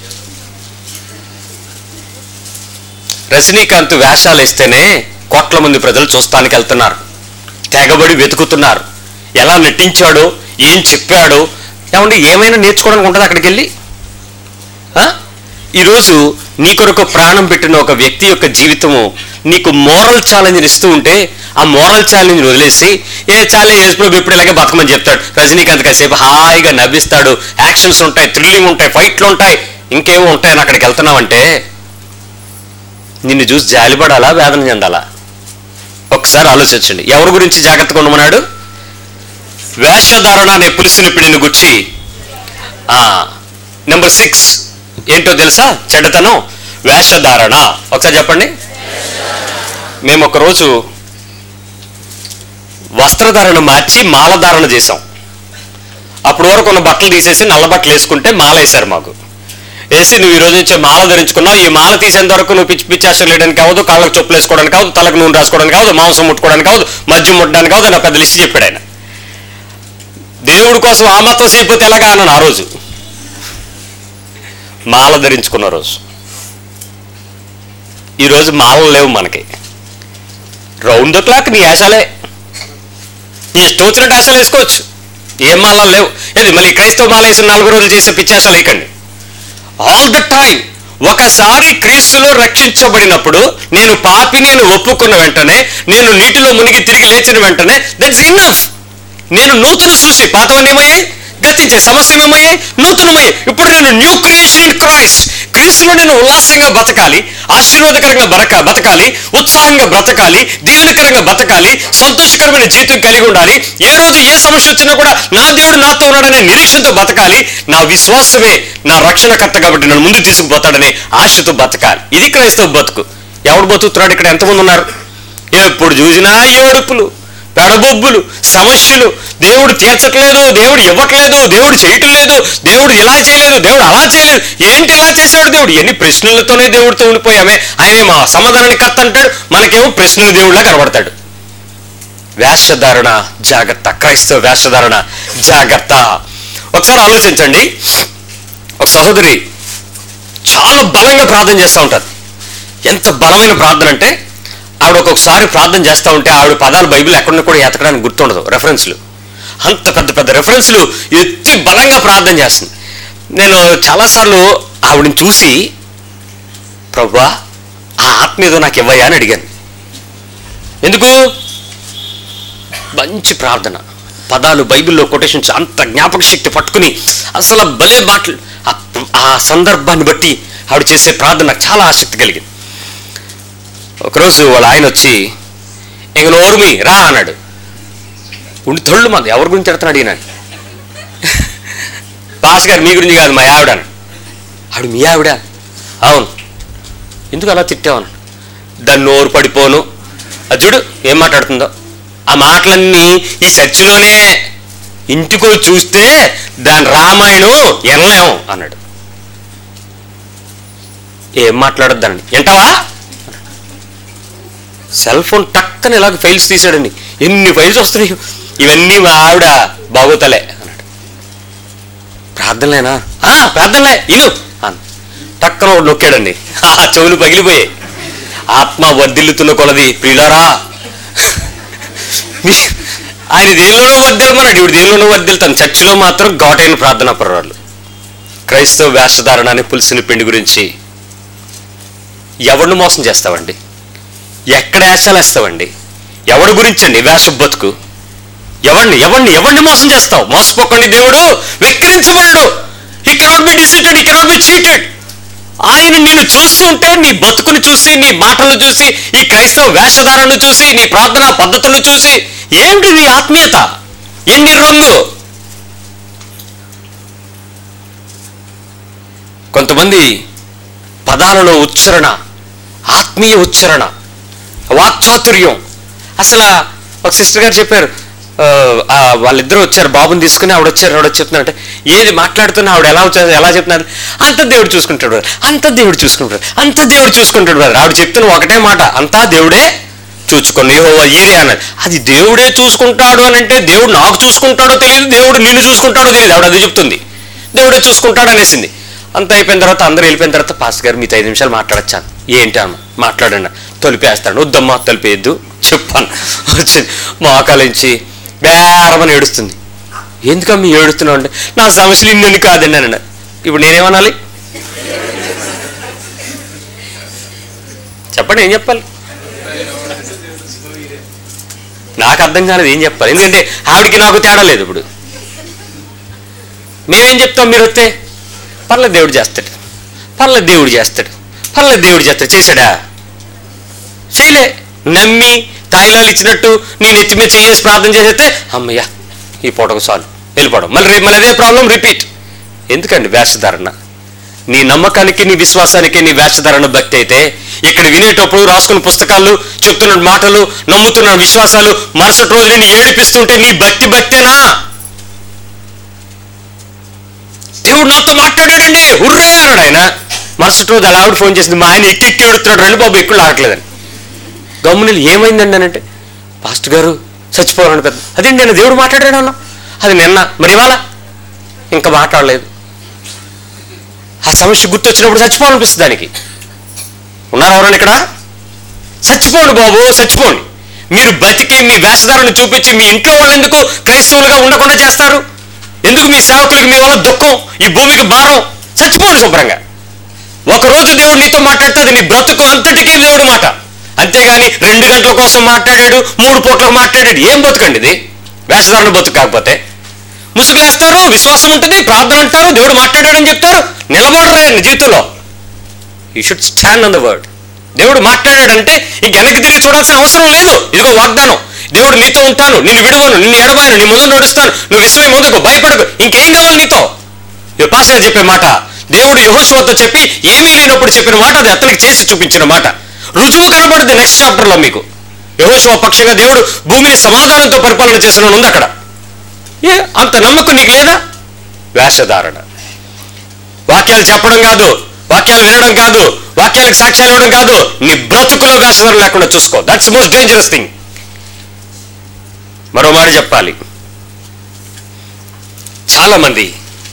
రజనీకాంత్ వేషాలు వేస్తేనే కోట్ల మంది ప్రజలు చూస్తానికి వెళ్తున్నారు తెగబడి వెతుకుతున్నారు ఎలా నటించాడో ఏం చెప్పాడో ఏమంటే ఏమైనా నేర్చుకోవడానికి ఉంటుంది అక్కడికి వెళ్ళి ఆ? ఈరోజు నీ కొరకు ప్రాణం పెట్టిన ఒక వ్యక్తి యొక్క జీవితము నీకు మోరల్ ఛాలెంజ్ ఇస్తూ ఉంటే ఆ మోరల్ ఛాలెంజ్ వదిలేసి ఏ చాలే యేసుప్రభు ఇప్పుడు ఇలాగే బతకమని చెప్తాడు రజనీకాంత్ కాసేపు హాయిగా నవ్విస్తాడు యాక్షన్స్ ఉంటాయి థ్రిల్లింగ్ ఉంటాయి ఫైట్లు ఉంటాయి ఇంకేమో ఉంటాయని అక్కడికి వెళ్తున్నావంటే నిన్ను చూసి జాలిపడాలా వేదన చెందాలా ఒకసారి ఆలోచించండి ఎవరి గురించి జాగ్రత్తగా ఉండమన్నాడు వేషధారణ అనే పులిసిన పిడిని గుచ్చి నెంబర్ సిక్స్ ఏంటో తెలుసా చెడ్డతనం వేషధారణ ఒకసారి చెప్పండి మేము ఒకరోజు వస్త్రధారణ మార్చి మాలధారణ చేసాం అప్పుడు వరకు ఉన్న బట్టలు తీసేసి నల్ల బట్టలు వేసుకుంటే మాల వేశారు మాకు వేసి నువ్వు ఈ రోజు నుంచి మాల ధరించుకున్నావు ఈ మాల తీసేంత వరకు నువ్వు పిచ్చి పిచ్చి ఆశలు వేయడానికి కావద్దు కాళ్ళకు చెప్పులు వేసుకోవడానికి కావద్దు తలకు నూనె రాసుకోవడానికి కావద్దు మాంసం ముట్టుకోవడానికి కావద్దు మద్యం ముట్టడానికి కావద్దు నా పెద్ద లిస్ట్ చెప్పాడు ఆయన దేవుడి కోసం ఆ మాత్రం చేయకపోతే ఎలాగా అన్నాను ఆ రోజు మాల ధరించుకున్న రోజు ఈరోజు మాలలు లేవు మనకి రౌండ్ ద క్లాక్ నీ ఆశలే నీ ఇష్టం వచ్చినట్టు ఆశలు వేసుకోవచ్చు ఏం మాలలు లేవు ఏది మళ్ళీ క్రైస్తవ మాల వేసిన నాలుగు రోజులు చేసే పిచ్చాశలు వేయకండి ఆల్ ద టైం ఒకసారి క్రీస్తులో రక్షించబడినప్పుడు నేను పాపిని అని ఒప్పుకున్న వెంటనే నేను నీటిలో మునిగి తిరిగి లేచిన వెంటనే దట్స్ ఇన్నఫ్ నేను నూతన సృష్టి పాతవన్నీ ఏమయ్యాయి గతించే సమస్యలు ఏమయ్యాయి నూతనమయ్యాయి ఇప్పుడు నేను న్యూ క్రియేషన్ ఇన్ క్రైస్ట్ క్రీస్తులో నేను ఉల్లాసంగా బతకాలి ఆశీర్వాదకరంగా బతక బతకాలి ఉత్సాహంగా బ్రతకాలి దీవెనకరంగా బతకాలి సంతోషకరమైన జీవితం కలిగి ఉండాలి ఏ రోజు ఏ సమస్య వచ్చినా కూడా నా దేవుడు నాతో ఉన్నాడనే నిరీక్షణతో బతకాలి నా విశ్వాసమే నా రక్షణకర్త కాబట్టి నన్ను ముందు తీసుకుపోతాడనే ఆశతో బతకాలి ఇది క్రైస్తవ బతుకు ఎవడు బతుకుతున్నాడు ఇక్కడ ఎంతమంది ఉన్నారు ఎప్పుడు చూసినా ఏడుపులు పెడబొబ్బులు సమస్యలు దేవుడు తీర్చట్లేదు దేవుడు ఇవ్వట్లేదు దేవుడు చేయటం లేదు దేవుడు ఇలా చేయలేదు దేవుడు అలా చేయలేదు ఏంటి ఇలా చేశాడు దేవుడు ఎన్ని ప్రశ్నలతోనే దేవుడితో ఉండిపోయామే ఆయనే మా సమాధానాన్ని కత్త అంటాడు మనకేమో ప్రశ్నలు దేవుడిలా కనబడతాడు వేషధారణ జాగ్రత్త క్రైస్తవ వేషధారణ జాగ్రత్త ఒకసారి ఆలోచించండి ఒక సహోదరి చాలా బలంగా ప్రార్థన చేస్తూ ఉంటారు ఎంత బలమైన ప్రార్థన అంటే ఆవిడ ఒక్కొక్కసారి ప్రార్థన చేస్తూ ఉంటే ఆవిడ పదాలు బైబిల్ ఎక్కడ కూడా ఎతకడానికి గుర్తుండదు రెఫరెన్స్లు అంత పెద్ద పెద్ద రెఫరెన్స్లు ఎత్తి బలంగా ప్రార్థన చేస్తుంది నేను చాలాసార్లు ఆవిడని చూసి ప్రభా ఆ ఆత్మ ఏదో నాకు ఇవ్వయా అని అడిగాను ఎందుకు మంచి ప్రార్థన పదాలు బైబిల్లో కొటేషన్స్ అంత జ్ఞాపక శక్తి పట్టుకుని అసలు భలే మాటలు ఆ- ఆ సందర్భాన్ని బట్టి ఆవిడ చేసే ప్రార్థన నాకు చాలా ఆసక్తి కలిగింది ఒకరోజు వాళ్ళ ఆయన వచ్చి ఇంక నోరుమి రా అన్నాడు ఉండి తొళ్ళు మాకు ఎవరి గురించి తిడుతున్నాడు ఈయన పాస్ గారు మీ గురించి కాదు మా ఆవిడ అన్నాడు ఆవిడ మీ ఆవిడ అవును ఎందుకు అలా తిట్టావు అన్నాడు దాన్ని నోరు పడిపోను అది చూడు ఏం మాట్లాడుతుందో ఆ మాటలన్నీ ఈ చర్చిలోనే ఇంటికో చూస్తే దాని రామాయణం ఎనలేము అన్నాడు ఏం మాట్లాడొద్దండి వింటావా సెల్ ఫోన్ టక్కన ఇలాగ ఫైల్స్ తీసాడండి ఎన్ని ఫైల్స్ వస్తున్నాయి ఇవన్నీ మా ఆవిడ బాగోతలే అన్నాడు ప్రార్థనలేనా "ఆ, ప్రార్థనలే ఇను అన్న టక్కన ఒకడు నొక్కాడండి ఆ చెవులు పగిలిపోయాయి ఆత్మ వర్ధిల్లుతున్న కొలది ప్రియులారా మీ- ఆయన దేనిలోనో వర్ధిల్లమన్నాడు ఇప్పుడు దేనిలోనో వర్ధిల్తాను చర్చిలో మాత్రం ఘాటైన ప్రార్థనా పర్వాలు క్రైస్తవ వేషధారణ అనే పులిసిన పిండి గురించి ఎవరిని మోసం చేస్తావండి ఎక్కడ వేషాలు వేస్తావండి ఎవడి గురించి అండి వేష బతుకు ఎవరిని ఎవరిని ఎవరిని మోసం చేస్తావు మోసపోకండి దేవుడు వెక్కిరించబడు ఈ కెనాట్ బి డిసిటెడ్ ఈ కెనాట్ బి చీటెడ్ ఆయన నిన్ను చూస్తుంటే నీ బతుకుని చూసి నీ మాటలను చూసి ఈ క్రైస్తవ వేషధారణను చూసి నీ ప్రార్థనా పద్ధతులను చూసి ఏమిటి నీ ఆత్మీయత ఎన్ని రంగు కొంతమంది పదాలలో ఉచ్చరణ ఆత్మీయ ఉచ్చరణ వాక్చాతుర్యం అసలు ఒక సిస్టర్ గారు చెప్పారు ఆ, ఆ, వాళ్ళిద్దరూ వచ్చారు బాబుని తీసుకుని ఆవిడ వచ్చారు ఆవిడ చెప్తున్నారంటే ఏది మాట్లాడుతున్నా ఆవిడ ఎలా వచ్చారు ఎలా చెప్తున్నారు అంత దేవుడు చూసుకుంటాడు brother. అంత దేవుడు చూసుకుంటాడు అంత దేవుడు చూసుకుంటాడు brother. ఆవిడ చెప్తున్న ఒకటే మాట అంతా దేవుడే చూసుకుని యెహోవా ఈరే అన్నది అది దేవుడే చూసుకుంటాడు అని అంటే దేవుడు నాకు చూసుకుంటాడో తెలియదు దేవుడు నిన్ను చూసుకుంటాడో తెలియదు ఆవిడ అది చెప్తుంది దేవుడే చూసుకుంటాడు అనేసింది అంత అయిపోయిన తర్వాత అందరూ వెళ్ళిపోయిన తర్వాత పాస్ గారు మీతో ఐదు నిమిషాలు మాట్లాడచ్చాను ఏంటి అమ్మ మాట్లాడండి తొలిపేస్తాను వద్దమ్మా తొలిపేయద్దు చెప్పాను వచ్చింది మోకాలించి బేరమని ఏడుస్తుంది ఎందుకమ్మ ఏడుస్తున్నావు అంటే నా సమస్యలు ఇన్ని కాదండి అని ఇప్పుడు నేనేమనాలి చెప్పండి ఏం చెప్పాలి నాకు అర్థం కాలేదు ఏం చెప్పాలి ఎందుకంటే ఆవిడికి నాకు తేడా లేదు ఇప్పుడు మేమేం చెప్తాం మీరు వస్తే పర్లేదు దేవుడు చేస్తాడు పర్లేదు దేవుడు చేస్తాడు పర్లేదు దేవుడు చేస్తాడు చేశాడా చేయలే నమ్మి తాయిలాలు ఇచ్చినట్టు నీ నెత్తి మీద చేసి ప్రార్థన చేసేస్తే అమ్మయ్య ఈ పూటకు చాలు వెళ్ళిపోవడం మళ్ళీ రేపు మళ్ళీ అదే ప్రాబ్లం రిపీట్ ఎందుకండి వేషధారణ నీ నమ్మకానికి నీ విశ్వాసానికి నీ వేషధారణ భక్తి అయితే ఇక్కడ వినేటప్పుడు రాసుకున్న పుస్తకాలు చెప్తున్న మాటలు నమ్ముతున్న విశ్వాసాలు మరుసటి రోజు నేను ఏడిపిస్తుంటే నీ భక్తి భక్తేనా దేవుడు నాతో మాట్లాడాడండి హుర్రే అన్నాడు ఆయన మరుసటి రోజు అలా ఆవిడ ఫోన్ చేసింది మా ఆయన ఎక్కి ఎక్కి ఏడుతున్నాడు రండి బాబు ఎక్కువ ఆగట్లేదని గమ్మునీళ్ళు ఏమైందండి అని అంటే పాస్టర్ గారు చచ్చిపోవాలని పెద్ద అదేంటి నేను దేవుడు మాట్లాడాడు అన్నా అది నిన్న మరి ఇవాళ ఇంకా మాట్లాడలేదు ఆ సమస్య గుర్తొచ్చినప్పుడు చచ్చిపోవాలనిపిస్తుంది దానికి ఉన్నారు ఎవరైనా ఇక్కడ చచ్చిపోండి బాబు చచ్చిపోండి మీరు బతికి మీ వేషధారణ చూపించి మీ ఇంట్లో వాళ్ళు ఎందుకు క్రైస్తవులుగా ఉండకుండా చేస్తారు ఎందుకు మీ సేవకులకి మీ వల్ల దుఃఖం ఈ భూమికి భారం చచ్చిపోండి శుభ్రంగా ఒక రోజు దేవుడు నీతో మాట్లాడితే అది నీ బ్రతుకు అంతటికీ దేవుడు మాట అంతేగాని రెండు గంటల కోసం మాట్లాడాడు మూడు పూట్లకు మాట్లాడాడు ఏం బతుకండి ఇది వేషధారణ బతుకు కాకపోతే ముసుగులేస్తారు విశ్వాసం ఉంటుంది ప్రార్థన అంటారు దేవుడు మాట్లాడాడని చెప్తారు నిలబడరా నీ జీవితంలో you should stand on the word దేవుడు మాట్లాడాడంటే ఇంక వెనక్కి తిరిగి చూడాల్సిన అవసరం లేదు ఇదిగో వాగ్దానం దేవుడు నీతో ఉంటాను నిన్ను విడువను నిన్ను ఎడబాయను నీ ముందు నడుస్తాను నువ్వు విశ్వమే ముందుకు భయపడకు ఇంకేం కావాలి నీతో ఇది పాస్టర్ చెప్పే మాట దేవుడు యహోశివతో చెప్పి ఏమీ లేనప్పుడు చెప్పిన మాట అది అతనికి చేసి చూపించిన మాట రుజువు కనబడుతుంది నెక్స్ట్ చాప్టర్లో మీకు యహోశివ పక్షంగా దేవుడు భూమిని సమాధానంతో పరిపాలన చేసిన ఉంది అక్కడ ఏ అంత నమ్మకం నీకు లేదా వేషధారణ వాక్యాలు చెప్పడం కాదు వాక్యాలు వినడం కాదు వాక్యాలకు సాక్ష్యాలు ఇవ్వడం కాదు నీ బ్రతుకులో వేషధారణ లేకుండా చూసుకో దట్స్ మోస్ట్ డేంజరస్ థింగ్ మరో మాట చెప్పాలి చాలా మంది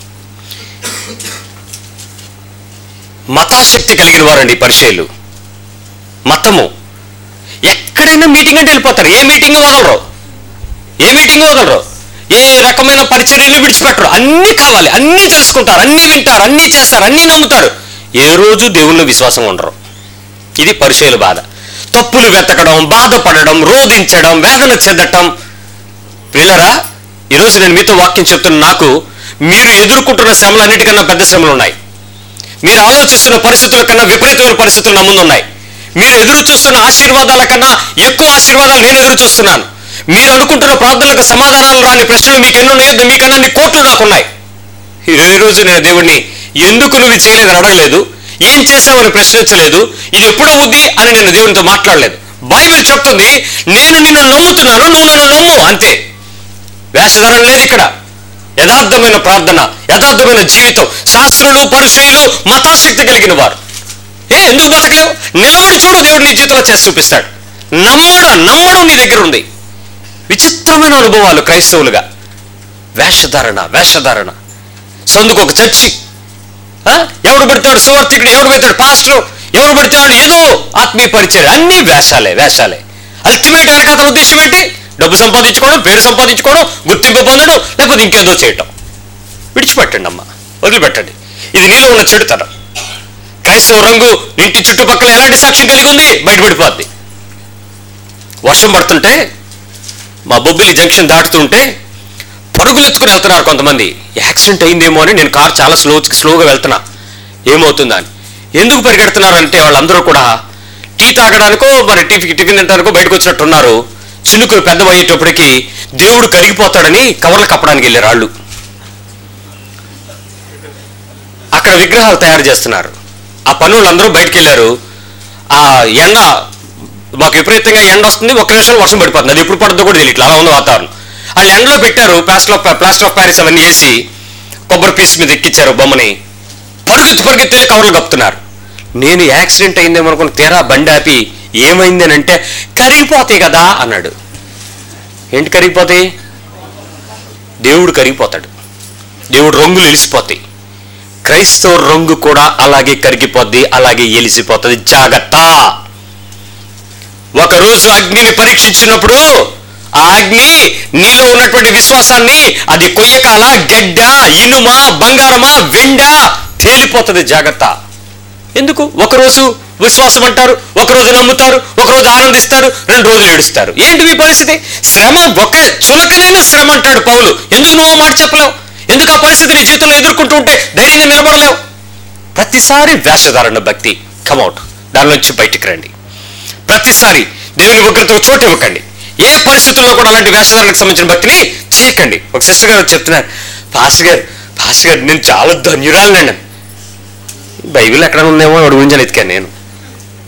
మతాశక్తి కలిగిన వారండి పరిచయలు మతము ఎక్కడైనా మీటింగ్ అంటే వెళ్ళిపోతారు ఏ మీటింగ్ వదలరు ఏ మీటింగ్ వదలరు ఏ రకమైన పరిచర్యలు విడిచిపెట్టరు అన్నీ కావాలి అన్నీ తెలుసుకుంటారు అన్నీ వింటారు అన్నీ చేస్తారు అన్నీ నమ్ముతారు ఏ రోజు దేవుళ్ళు విశ్వాసం ఉండరు ఇది పరిచయల బాధ తప్పులు వెతకడం బాధపడడం రోధించడం వేదన చెందటం వీళ్ళరా ఈరోజు నేను మీతో వాక్యం చెప్తున్న నాకు మీరు ఎదుర్కొంటున్న శ్రమలు అన్నిటికన్నా పెద్ద శ్రమలు ఉన్నాయి మీరు ఆలోచిస్తున్న పరిస్థితుల కన్నా విపరీతమైన పరిస్థితులు నా ముందు ఉన్నాయి మీరు ఎదురు చూస్తున్న ఆశీర్వాదాల కన్నా ఎక్కువ ఆశీర్వాదాలు నేను ఎదురు చూస్తున్నాను మీరు అనుకుంటున్న ప్రార్థనలకు సమాధానాలు రాని ప్రశ్నలు మీకు ఎన్ని ఉన్నాయో మీకన్నా అన్ని కోట్లు నాకున్నాయి ఈ రోజు నేను దేవుణ్ణి ఎందుకు నువ్వు ఇది చేయలేదని అడగలేదు ఏం చేసావని ప్రశ్నించలేదు ఇది ఎప్పుడు అవుద్ది అని నేను దేవునితో మాట్లాడలేదు బైబిల్ చెప్తుంది నేను నిన్ను నమ్ముతున్నాను నువ్వు నన్ను నమ్ము అంతే వేషధరం లేదు ఇక్కడ యథార్థమైన ప్రార్థన యథార్థమైన జీవితం శాస్త్రులు పరిచయులు మతాశక్తి కలిగిన వారు ఏ ఎందుకు బతకలేవు నిలబడి చూడు దేవుడు నీ జీవితంలో చేసి చూపిస్తాడు నమ్మడం నమ్మడం నీ దగ్గర ఉంది విచిత్రమైన అనుభవాలు క్రైస్తవులుగా వేషధారణ వేషధారణ సందుకు ఒక చర్చి ఆ? ఎవడు పెడతాడు సువార్థికుడు ఎవడు పెడతాడు పాస్టర్ ఎవడు పెడతాడు ఏదో ఆత్మీయ పరిచయం అన్ని వేషాలే వేషాలే అల్టిమేట్ వెనకాత ఉద్దేశం ఏంటి డబ్బు సంపాదించుకోవడం పేరు సంపాదించుకోవడం గుర్తింపు పొందడం లేకపోతే ఇంకేదో చేయటం విడిచిపెట్టండి అమ్మ వదిలిపెట్టండి ఇది నీలో ఉన్న చెడుతనం క్రైస్తవ రంగు ఇంటి చుట్టుపక్కల ఎలాంటి సాక్ష్యం కలిగి ఉంది బయటపడిపోద్ది వర్షం పడుతుంటే మా బొబ్బిలి జంక్షన్ దాటుతుంటే పరుగులు ఎత్తుకుని వెళ్తున్నారు కొంతమంది యాక్సిడెంట్ అయిందేమో అని నేను కార్ చాలా స్లో స్లోగా వెళ్తున్నా ఏమవుతుందా అని ఎందుకు పరిగెడుతున్నారంటే వాళ్ళందరూ కూడా టీ తాగడానికో మరి టిఫిన్ టిఫిన్ తినడానికో బయటకు వచ్చినట్టున్నారు చినుకులు పెద్దవయ్యేటప్పటికి దేవుడు కరిగిపోతాడని కవర్లు కప్పడానికి వెళ్ళారు వాళ్ళు అక్కడ విగ్రహాలు తయారు చేస్తున్నారు ఆ పనులు అందరూ బయటికి వెళ్ళారు ఆ ఎండ మాకు విపరీతంగా ఎండ వస్తుంది ఒక్క నిమిషం వర్షం పడిపోతుంది అది ఎప్పుడు పడుతుందో కూడా తెలియట్లేదు అలా ఉంది వాతావరణం వాళ్ళు ఎండలో పెట్టారు plaster of plaster of Paris అవన్నీ వేసి కొబ్బరి పీస్ మీద ఎక్కించారు బొమ్మని పరుగెత్తి పరుగెత్తి వెళ్ళి కవర్లు కప్పుతున్నారు నేను యాక్సిడెంట్ అయిందేమో అనుకుని తీరా బండి ఆపి ఏమైంది అని అంటే కరిగిపోతాయి కదా అన్నాడు ఏంటి కరిగిపోతాయి దేవుడు కరిగిపోతాడు దేవుడు రంగులు ఎలిసిపోతాయి క్రైస్తవ రంగు కూడా అలాగే కరిగిపోద్ది అలాగే ఎలిసిపోతుంది జాగ్రత్త ఒకరోజు అగ్నిని పరీక్షించినప్పుడు ఆ అగ్ని నీలో ఉన్నటువంటి విశ్వాసాన్ని అది కొయ్యకాల గడ్డ ఇనుమ బంగారమా వెండ తేలిపోతుంది జాగ్రత్త ఎందుకు ఒకరోజు విశ్వాసం అంటారు ఒకరోజు నమ్ముతారు ఒకరోజు ఆనందిస్తారు రెండు రోజులు ఏడుస్తారు ఏంటి మీ పరిస్థితి శ్రమ ఒక చులకనైన శ్రమ అంటాడు పౌలు ఎందుకు నువ్వు ఆ మాట చెప్పలేవు ఎందుకు ఆ పరిస్థితి నీ జీవితంలో ఎదుర్కొంటూ ఉంటే ధైర్యంగా నిలబడలేవు ప్రతిసారి వేషధారణ భక్తి కమౌట్ దాని నుంచి బయటికి రండి ప్రతిసారి దేవుని ఉగ్రతకు చోటు ఇవ్వకండి ఏ పరిస్థితుల్లో కూడా అలాంటి వేషధారణకు సంబంధించిన భక్తిని చేయకండి ఒక సిస్టర్ గారు చెప్తున్నారు పాస్టర్ గారు పాస్టర్ గారు నేను చాలా ధన్యురాలండి బైబిల్ ఎక్కడ ఉందేమో వాడు గురించి ఎత్తికాను నేను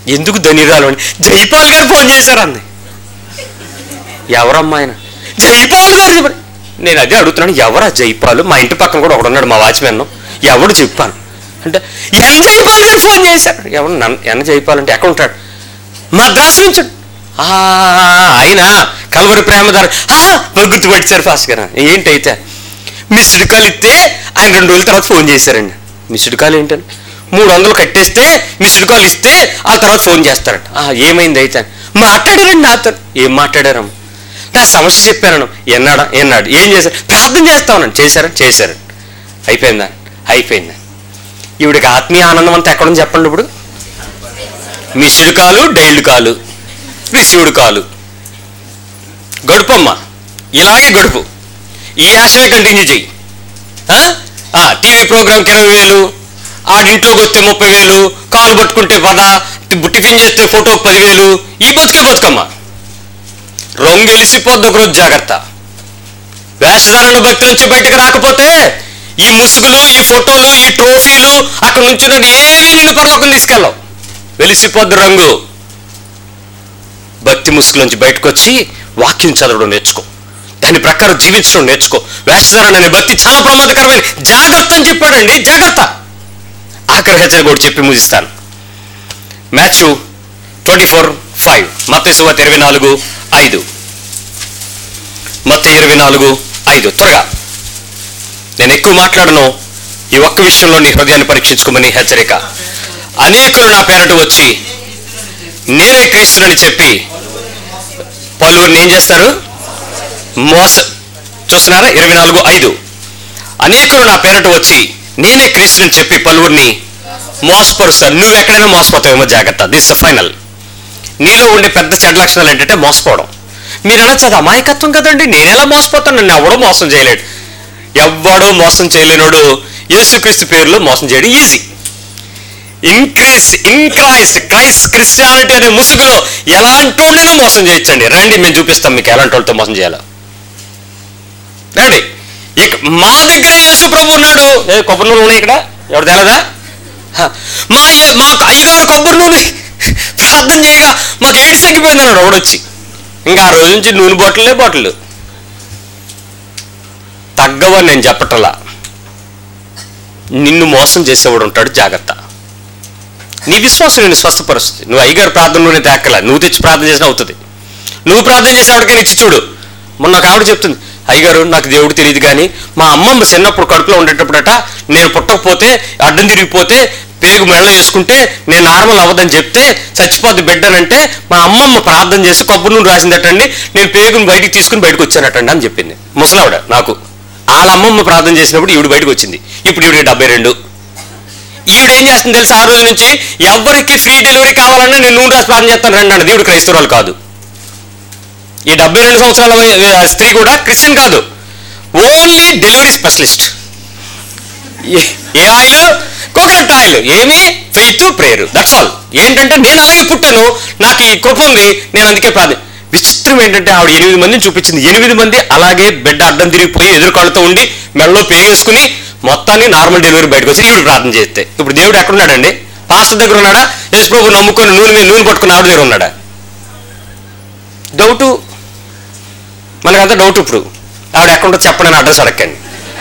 ఎందుకు ధనిరాలు అని జైపాల్ గారు ఫోన్ చేశారు అంది ఎవరమ్మా ఆయన జైపాల్ గారు చెప్పారు నేను అదే అడుగుతున్నాను ఎవరా జైపాల్ మా ఇంటి పక్కన కూడా ఒకడు ఉన్నాడు మా వాచ్మెన్ ఎవడు చెప్పాను అంటే ఎన్ జైపాల్ గారు ఫోన్ చేశారు ఎవరు నన్ను ఎన్ జైపాల్ అంటే ఎక్కడ ఉంటాడు మద్రాసు నుంచి "ఆ, ఆయన కలవరి ప్రేమదారు మరి గుర్తుపెట్టారు ఫాస్ట్ గారు ఏంటి అయితే మిస్డ్ కాల్ ఇస్తే ఆయన రెండు రోజుల తర్వాత ఫోన్ చేశారండి మిస్డ్ కాల్ ఏంటండి మూడు వందలు కట్టేస్తే మిస్డ్ కాల్ ఇస్తే ఆ తర్వాత ఫోన్ చేస్తారంట "ఆ, ఏమైంది అయితే మాట్లాడారండి నాతో ఏం మాట్లాడారమ్మ నా సమస్య చెప్పాను ఎన్నాడా ఎన్నాడు ఏం చేశారు ప్రార్థన చేస్తామనండి చేశారా చేశారు అయిపోయిందా అయిపోయిందా ఈవిడికి ఆత్మీయ ఆనందం అంతా ఎక్కడుంది చెప్పండి ఇప్పుడు మిస్డ్ కాలు డైల్డ్ కాలు రిసీవ్డ్ కాలు గడుపమ్మా ఇలాగే గడుపు ఈ ఆశలే కంటిన్యూ చెయ్యి ఆ? ఆ, టీవీ ప్రోగ్రామ్కి ఇరవై వేలు ఆడింట్లోకి వస్తే ముప్పై వేలు కాలు పట్టుకుంటే పద టి- టిఫిన్ చేస్తే ఫోటోకి పదివేలు ఈ బతుకే బతుకమ్మా రొంగు ఎలిసిపోద్ది ఒకరోజు జాగ్రత్త వేషధారణ భక్తి నుంచి బయటకు రాకపోతే ఈ ముసుగులు ఈ ఫోటోలు ఈ ట్రోఫీలు అక్కడ నుంచి ఏమీ నిన్ను పరలోకం తీసుకెళ్ళవు వెలిసిపోద్ది రంగు భక్తి ముసుగులోంచి బయటకు వచ్చి వాక్యం చదవడం నేర్చుకో దాని ప్రకారం జీవించడం నేర్చుకో వేషధారణ అనే భక్తి చాలా ప్రమాదకరమైన జాగ్రత్త అని చెప్పాడండి జాగ్రత్త ఆఖరి హెచ్చరిక కూడా చెప్పి ముగిస్తాను మ్యాథ్యూ ట్వంటీ ఫోర్ ఫైవ్ మత సువాత ఇరవై నాలుగు ఐదు మత ఇరవై నాలుగు ఐదు త్వరగా నేను ఎక్కువ మాట్లాడను ఈ ఒక్క విషయంలో నీ హృదయాన్ని పరీక్షించుకోమని హెచ్చరిక అనేకులు నా పేరట వచ్చి నేనే క్రీస్తునని చెప్పి పలువురిని ఏం చేస్తారు మోస చూస్తున్నారా ఇరవై నాలుగు ఐదు అనేకులు నా పేరట వచ్చి నేనే క్రీస్తుని చెప్పి పలువురిని మోసపరుస్తారు నువ్వు ఎక్కడైనా మోసపోతావేమో జాగ్రత్త దిస్ ఫైనల్ నీలో ఉండే పెద్ద చెడ్డ లక్షణాలు ఏంటంటే మోసపోవడం మీరు అనొచ్చు అది అమాయకత్వం కదండి నేను ఎలా మోసపోతాను నన్ను ఎవడో మోసం చేయలేడు ఎవ్వడో మోసం చేయలేనోడు యేసుక్రీస్తు పేరులో మోసం చేయడం easy increase in Christ Christ Christianity అనే ముసుగులో ఎలాంటి వాళ్ళైనా మోసం చేయొచ్చండి రండి మేము చూపిస్తాం మీకు ఎలాంటి వాళ్ళతో మోసం చేయాలో రండి ఇక మా దగ్గర యేసు ప్రభు ఉన్నాడు ఏ కొబ్బరి నూనె ఉన్నాయి ఇక్కడ ఎవరు తేలదా హ, మా ఏ- మా అయ్యగారు కొబ్బరి నూనె ప్రార్థన చేయగా మాకు ఏడు తగ్గిపోయింది అన్నాడు ఒకడొచ్చి ఇంకా ఆ రోజు నుంచి నూనె బాటిల్లే బాటిల్ తగ్గవని నేను చెప్పటలా నిన్ను మోసం చేసేవాడు ఉంటాడు జాగ్రత్త నీ విశ్వాసం నేను స్వస్థపరుస్తుంది నువ్వు అయ్యగారు ప్రార్థనలోనే తేక్కల నువ్వు తెచ్చి ప్రార్థన చేసినా అవుతుంది నువ్వు ప్రార్థన చేసి ఆవిడకైనా ఇచ్చి చూడు మొన్న ఒక ఆవిడ చెప్తుంది అయ్యగారు నాకు దేవుడు తెలియదు కానీ మా అమ్మమ్మ చిన్నప్పుడు కడుపులో ఉండేటప్పుడట నేను పుట్టకపోతే అడ్డం తిరిగిపోతే పేగు మెడలో వేసుకుంటే నేను నార్మల్ అవ్వదని చెప్తే చచ్చిపోద్ది బిడ్డ అని అంటే మా అమ్మమ్మ ప్రార్థన చేసి కొబ్బరి నూనె రాసిందటండి నేను పేగుని బయటికి తీసుకుని బయటకు వచ్చానటండి అని చెప్పింది ముసలావిడ నాకు వాళ్ళ అమ్మమ్మ ప్రార్థన చేసినప్పుడు ఈవిడ బయటకు వచ్చింది ఇప్పుడు ఈవిడ డెబ్బై రెండు ఈవిడ ఏం చేస్తుంది తెలుసా ఆ రోజు నుంచి ఎవరికి ఫ్రీ డెలివరీ కావాలన్నా నేను నూనె రాసి ప్రార్థన చేస్తాను రండి అన్నది ఈవిడ క్రైస్తవురాలు కాదు ఈ డెబ్బై రెండు సంవత్సరాల వయ- ఆ స్త్రీ కూడా క్రిస్టియన్ కాదు ఓన్లీ డెలివరీ స్పెషలిస్ట్ ఏ- ఏ ఆయిల్ కోకోనట్ ఆయిల్ ఏమి ఫెయిత్ ప్రేయర్ దట్స్ ఆల్ ఏంటంటే నేను అలాగే పుట్టాను నాకు ఈ కృప ఉంది నేను అందుకే ప్రార్థన విచిత్రం ఏంటంటే ఆవిడ ఎనిమిది మందిని చూపించింది ఎనిమిది మంది అలాగే బిడ్డ అడ్డం తిరిగిపోయి ఎదురుకాళ్ళతో ఉండి మెడలో పేగేసుకుని మొత్తాన్ని నార్మల్ డెలివరీ బయటకు వచ్చి ఈవిడ ప్రార్థన చేస్తే ఇప్పుడు దేవుడు ఎక్కడున్నాడండి పాస్టర్ దగ్గర ఉన్నాడా యేసు ప్రభు నమ్ముకొని నూనె మీద నూనె పట్టుకుని ఆవిడ దగ్గర ఉన్నాడా డౌటు మనకంతా డౌట్ ఇప్పుడు ఆవిడ ఎక్కడ చెప్పండి అని అడ్రస్ అడగండి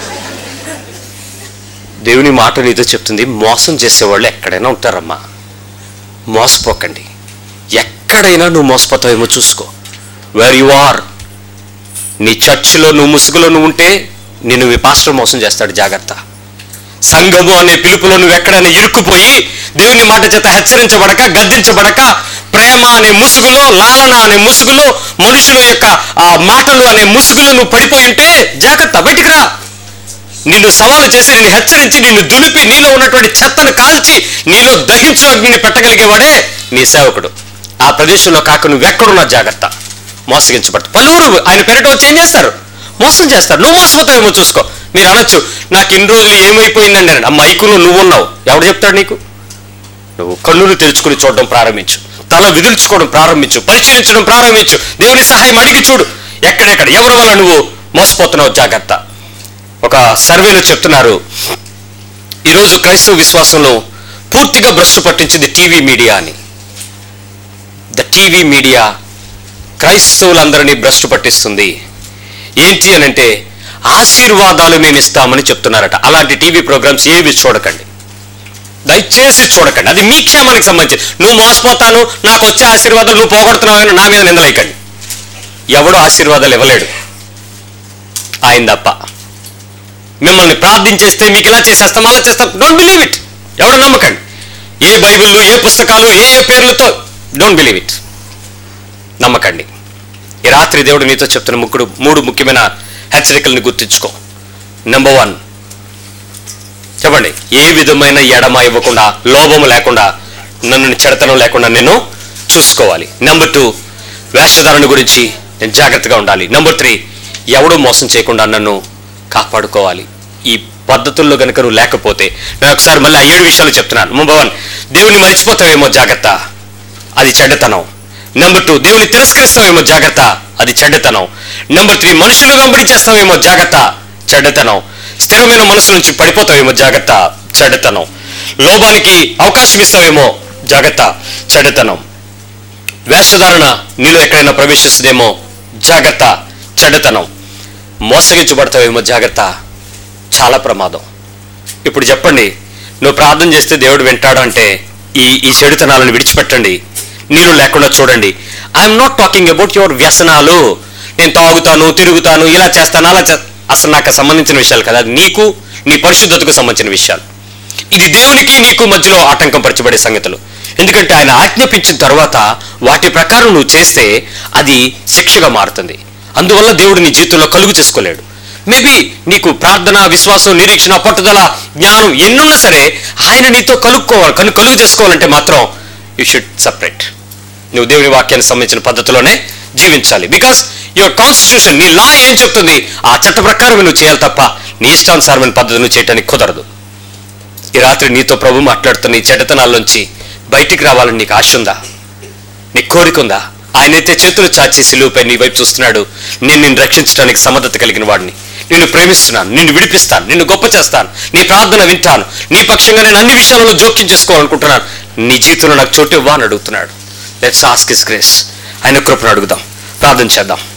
దేవుని మాట నీతో చెప్తుంది మోసం చేసేవాళ్ళు ఎక్కడైనా ఉంటారమ్మా మోసపోకండి ఎక్కడైనా నువ్వు మోసపోతావేమో చూసుకో వేర్ యు ఆర్ నీ చర్చిలో నువ్వు ముసుగులో నువ్వు ఉంటే నిన్ను మీ పాస్టర్ మోసం చేస్తాడు జాగ్రత్త సంఘము అనే పిలుపులో నువ్వు ఎక్కడైనా ఇరుక్కుపోయి దేవుని మాట చేత హెచ్చరించబడక గద్దించబడక ప్రేమ అనే ముసుగులో లాలన అనే ముసుగులో మనుషుల యొక్క ఆ మాటలు అనే ముసుగులో నువ్వు పడిపోయి ఉంటే జాగ్రత్త బయటికి రా నిన్ను సవాలు చేసి నిన్ను హెచ్చరించి నిన్ను దులిపి నీలో ఉన్నటువంటి చెత్తను కాల్చి నీలో దహించు అగ్నిని పెట్టగలిగేవాడే నీ సేవకుడు ఆ ప్రదేశంలో కాక నువ్వు ఎక్కడున్నా జాగ్రత్త మోసగించబడతావు పలువురు ఆయన పెరట వచ్చి ఏం చేస్తారు మోసం చేస్తారు నువ్వు మోసపోతావేమో చూసుకో మీరు అనొచ్చు నాకు ఇన్ని రోజులు ఏమైపోయిందండి అని ఆ మైకులో నువ్వు ఉన్నావు ఎవడు చెప్తాడు నీకు నువ్వు కన్నులు తెరుచుకుని చూడడం ప్రారంభించు తల విదిల్చుకోవడం ప్రారంభించు పరిశీలించడం ప్రారంభించు దేవుని సహాయం అడిగి చూడు ఎక్కడెక్కడ ఎవరి వల్ల నువ్వు మోసపోతున్నావు జాగ్రత్త ఒక సర్వేలో చెప్తున్నారు ఈరోజు క్రైస్తవ విశ్వాసంలో పూర్తిగా భ్రష్టు పట్టించింది టీవీ మీడియా అని టీవీ మీడియా క్రైస్తవులందరినీ భ్రష్టు పట్టిస్తుంది ఏంటి అని అంటే ఆశీర్వాదాలు మేము ఇస్తామని చెప్తున్నారట అలాంటి టీవీ ప్రోగ్రామ్స్ ఏవి చూడకండి దయచేసి చూడకండి అది మీ క్షేమానికి సంబంధించి నువ్వు మోసపోతాను నాకు వచ్చే ఆశీర్వాదాలు నువ్వు పోగొడుతున్నావు అని నా మీద నిందలేకండి ఎవడు ఆశీర్వాదాలు ఇవ్వలేడు ఆయన తప్ప మిమ్మల్ని ప్రార్థించేస్తే మీకు ఇలా చేసేస్తాం అలా చేస్తాం డోంట్ బిలీవ్ ఇట్ ఎవడు నమ్మకండి ఏ బైబిళ్ళు ఏ పుస్తకాలు ఏ ఏ పేర్లతో డోంట్ బిలీవ్ ఇట్ నమ్మకండి ఈ రాత్రి దేవుడు నీతో చెప్తున్న ముక్కుడు మూడు ముఖ్యమైన హెచ్చరికల్ని గుర్తుంచుకో నెంబర్ వన్ చెప్పండి ఏ విధమైన ఎడమ ఇవ్వకుండా లోభము లేకుండా నన్ను చెడతనం లేకుండా నేను చూసుకోవాలి నెంబర్ టూ వేషధారణ గురించి నేను జాగ్రత్తగా ఉండాలి నెంబర్ త్రీ ఎవడు మోసం చేయకుండా నన్ను కాపాడుకోవాలి ఈ పద్ధతుల్లో కనుక నువ్వు లేకపోతే నేను ఒకసారి మళ్ళీ ఆ ఏడు విషయాలు చెప్తున్నాను నెంబర్ వన్ దేవుని మర్చిపోతావేమో జాగ్రత్త అది చెడ్డతనం నెంబర్ టూ దేవుని తిరస్కరిస్తావేమో జాగ్రత్త అది చెడ్డతనం నెంబర్ త్రీ మనుషులు వెంబడి చేస్తావేమో జాగ్రత్త చెడ్డతనం స్థిరమైన మనసు నుంచి పడిపోతావేమో జాగ్రత్త చెడ్డతనం లోభానికి అవకాశం ఇస్తావేమో జాగ్రత్త చెడ్డతనం వేషధారణ నీలో ఎక్కడైనా ప్రవేశిస్తుందేమో జాగ్రత్త చెడ్డతనం మోసగించబడతావేమో జాగ్రత్త చాలా ప్రమాదం ఇప్పుడు చెప్పండి నువ్వు ప్రార్థన చేస్తే దేవుడు వింటాడు అంటే ఈ ఈ చెడుతనాలను విడిచిపెట్టండి నీరు లేకుండా చూడండి I'm not talking about your వ్యసనాలు నేను తాగుతాను తిరుగుతాను ఇలా చేస్తాను అలా చే అసలు నాకు సంబంధించిన విషయాలు కదా అది నీకు నీ పరిశుద్ధతకు సంబంధించిన విషయాలు ఇది దేవునికి నీకు మధ్యలో ఆటంకం పరచబడే సంగతులు ఎందుకంటే ఆయన ఆజ్ఞాపించిన తర్వాత వాటి ప్రకారం నువ్వు చేస్తే అది శిక్షగా మారుతుంది అందువల్ల దేవుడు నీ జీవితంలో కలుగు చేసుకోలేడు మేబీ నీకు ప్రార్థన విశ్వాసం నిరీక్షణ పట్టుదల జ్ఞానం ఎన్నున్నా సరే ఆయన నీతో కలుపుకోవాలి కను కలుగు చేసుకోవాలంటే మాత్రం యూ షుడ్ సపరేట్ నువ్వు దేవుని వాక్యానికి సంబంధించిన పద్ధతిలోనే జీవించాలి బికాస్ యువర్ కాన్స్టిట్యూషన్ నీ లా ఏం చెప్తుంది ఆ చట్ట ప్రకారం నువ్వు చేయాలి తప్ప నీ ఇష్టానుసారమైన పద్ధతి నువ్వు చేయడానికి కుదరదు ఈ రాత్రి నీతో ప్రభు మాట్లాడుతున్న ఈ చెడ్డతనాల్లోంచి బయటికి రావాలని నీకు ఆశ ఉందా నీ కోరిక ఉందా ఆయనైతే చేతులు చాచి సిలువుపై నీ వైపు చూస్తున్నాడు నేను నిన్ను రక్షించడానికి సమర్థత కలిగిన వాడిని నిన్ను ప్రేమిస్తున్నాను నిన్ను విడిపిస్తాను నిన్ను గొప్ప చేస్తాను నీ ప్రార్థన వింటాను నీ పక్షంగా నేను అన్ని విషయాలలో జోక్యం చేసుకోవాలనుకుంటున్నాను నీ జీవితంలో నాకు చోటు ఇవ్వా అని అడుగుతున్నాడు లెట్స్ ఆస్క్ ఇస్ గ్రేస్ ఆయన కృపను అడుగుదాం ప్రార్థన చేద్దాం